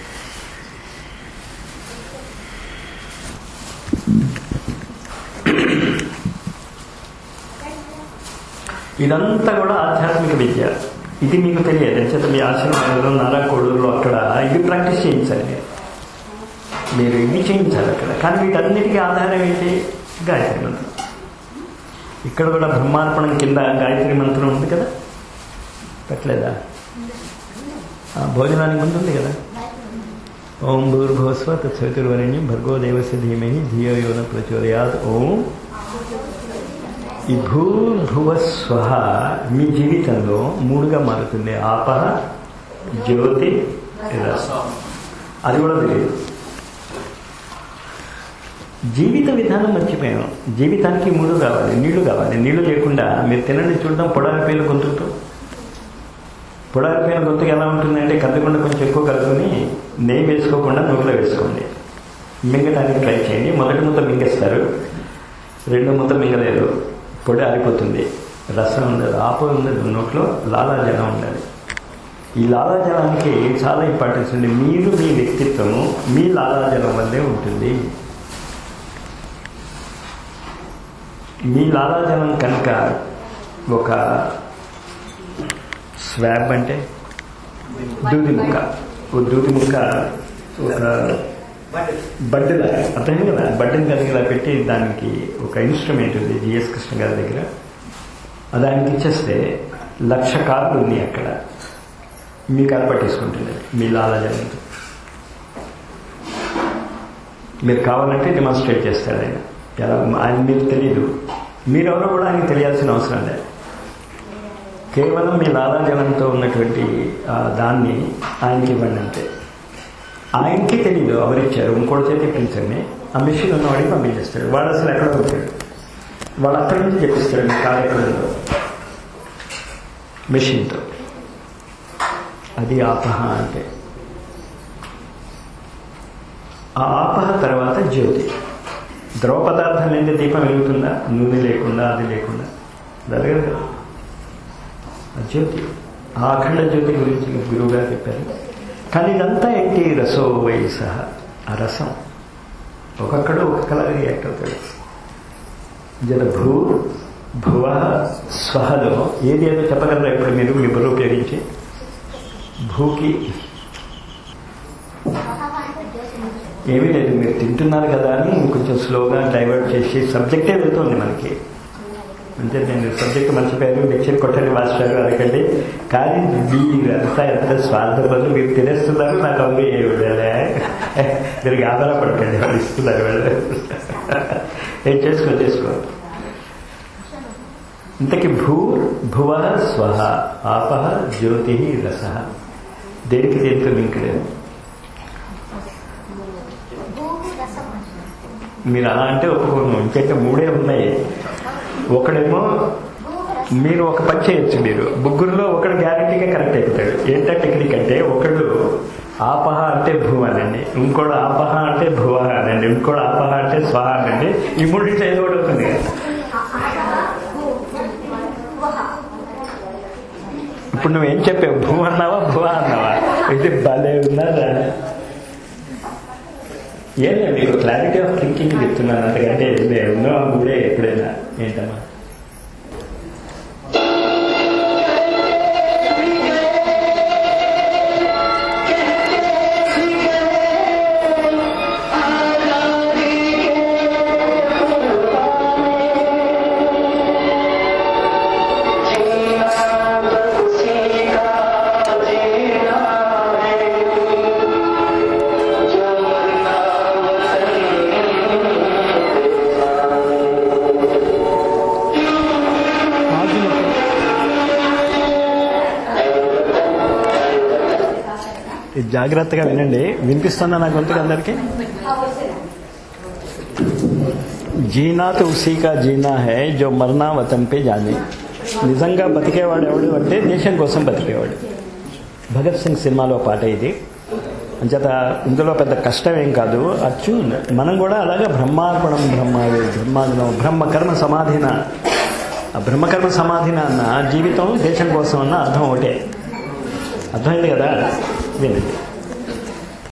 ఇదంతా కూడా ఆధ్యాత్మిక విద్య ఇది మీకు తెలియదు ఎంచేత మీ ఆశ్రమంలో నారాకోడులో అక్కడ ఇది ప్రాక్టీస్ చేయించాలి మీరు ఇవి చేయించాలి అక్కడ కానీ వీటన్నిటికీ ఆధారం ఏంటి గాయత్రి మంత్రం ఇక్కడ కూడా బ్రహ్మార్పణం కింద గాయత్రి మంత్రం ఉంది కదా పెట్టలేదా ఆ, భోజనానికి ముందు ఉంది కదా ఓం భూర్భోస్వ తత్సవితుర్వరణ్యం భర్గో దేవస్య ధీమహి ధియో యోన ప్రచోదయాత్ ఓం ఈ భూర్భువ స్వహ మీ జీవితంలో మూడుగా మారుతుంది ఆపహ జ్యోతి రసం అది కూడా తెలియదు జీవిత విధానం మర్చిపోయాం జీవితానికి మూడు కావాలి నీళ్లు కావాలి నీళ్లు లేకుండా మీరు తినండి చూడడం పొడారిపోయిన గొంతుతో పొడారిపోయిన గొంతుకు ఎలా ఉంటుందంటే కదలకుండా కొంచెం ఎక్కువ కలుపుకొని నెయ్యి వేసుకోకుండా నోట్లో వేసుకోండి మింగడానికి ట్రై చేయండి మొదటి ముద్ద మింగేస్తారు రెండో ముద్ద మింగలేదు పొడి ఆరిపోతుంది రసం ఉండదు ఆప ఉండదు నోట్లో లాలాజలం ఉండాలి ఈ లాలాజలానికి చాలా ఇంపార్టెన్స్ ఉంది మీరు మీ వ్యక్తిత్వము మీ లాలాజలం వల్లే ఉంటుంది మీ లాలాజలం కనుక ఒక స్వాబ్ అంటే దూది ముక్క ఓ దూది ముక్క ఒక బడ్డెల అర్థం కదా బడ్డెని కనుక ఇలా పెట్టి దానికి ఒక ఇన్స్ట్రుమెంట్ ఉంది జిఎస్ కృష్ణ గారి దగ్గర ఆ దానికి ఇచ్చేస్తే లక్ష కార్లు ఉన్నాయి అక్కడ మీ కారు పట్టేసుకుంటుంది మీ లాలాజలంతో మీరు కావాలంటే డెమాన్స్ట్రేట్ చేస్తాడు ఆయన ఎలా ఆయన మీకు తెలియదు మీరెవరో కూడా ఆయనకి తెలియాల్సిన అవసరం లేదు కేవలం మీ లాలాజలంతో ఉన్నటువంటి ఆ, దాన్ని ఆయనకి ఇవ్వండి అంతే ఆయనకి తెలియదు ఎవరిచ్చారు ఇంకోటి చేతి ఇప్పించండి ఆ మిషన్ ఉన్నవాడికి పంపించేస్తాడు వాడు అసలు ఎక్కడ ఉంటాడు వాడు అక్కడి నుంచి చెప్పిస్తాడు మీ కార్యక్రమంలో మిషన్తో అది ఆపహ అంటే ఆ ఆపహ తర్వాత జ్యోతి ద్రవ పదార్థం లేని దీపం వెలుగుతుందా నూనె లేకుండా అది లేకుండా జరగదు కదా ఆ జ్యోతి ఆ అఖండ జ్యోతి గురించి గురువుగా చెప్పారు కానీ ఇదంతా ఏంటి రసో వయస ఆ రసం ఒక్కొక్కడు ఒక్కొక్కలాగా రియాక్ట్ అవుతాడు జల భూ భువ స్వహలో ఏది ఏదో చెప్పగలరా ఇప్పుడు మీరు మీ బుర్ర ఉపయోగించి భూకి ఏమీ లేదు మీరు తింటున్నారు కదా అని కొంచెం స్లోగా డైవర్ట్ చేసి సబ్జెక్టే వెళ్తుంది మనకి అంటే నేను సబ్జెక్ట్ మర్చిపోయారు లెక్చర్ కొట్టండి మాస్టర్ అనకండి కానీ మీరంతా ఎంత స్వార్థపరులు మీరు తినేస్తున్నారు నాకు అవి మీరు ఆధారపడకండి వాళ్ళు ఇస్తున్నారు వాళ్ళు ఏం చేసుకో చేసుకో ఇంతకి భూ భువ స్వహ ఆపహ జ్యోతి రస దేనికి దేనికి లింక్ లేదు భూమి రసం మీరు అలా అంటే ఒప్పుకోను ఇంకైతే మూడే ఉన్నాయి ఒకడేమో భూమి రసం మీరు ఒక పని చేయొచ్చు మీరు ముగ్గురులో ఒకడు గ్యారంటీగా కరెక్ట్ అయిపోతాడు ఏంటో టెక్నిక్ అంటే ఒకడు ఆపహ అంటే భూ అనండి ఇంకోడు ఆపహ అంటే భువ అనండి ఇంకోడు ఆపహ అంటే స్వహ అనండి ఈ మూడింట్లో ఏదో ఒకటి అవుతుంది కదా ఇప్పుడు నువ్వేం చెప్పావు భూ అన్నావా భువ అన్నావా ఇది భలే ఉన్నారా ఏం లేదు మీకు క్లారిటీ ఆఫ్ థింకింగ్ చెప్తున్నాను అంతకంటే ఏం లేదు ఉన్నో ఆ మూడే ఎప్పుడైనా ఏంటమ్మా ఇది జాగ్రత్తగా వినండి వినిపిస్తుందా నా గొంతుకు అందరికీ జీనా తో ఉసీ కా జీనా హై జో మర్నా వతం పే జానే నిజంగా బతికేవాడు ఎవడు అంటే దేశం కోసం బతికేవాడు భగత్ సింగ్ సినిమాలో పాట ఇది అంచేత ఇందులో పెద్ద కష్టం ఏం కాదు అచ్చు మనం కూడా అలాగే బ్రహ్మార్పణం బ్రహ్మావే బ్రహ్మాదినం బ్రహ్మకర్మ సమాధిన ఆ బ్రహ్మకర్మ సమాధిన అన్న జీవితం దేశం కోసం అన్న అర్థం ఒకటే అర్థమైంది కదా వినండి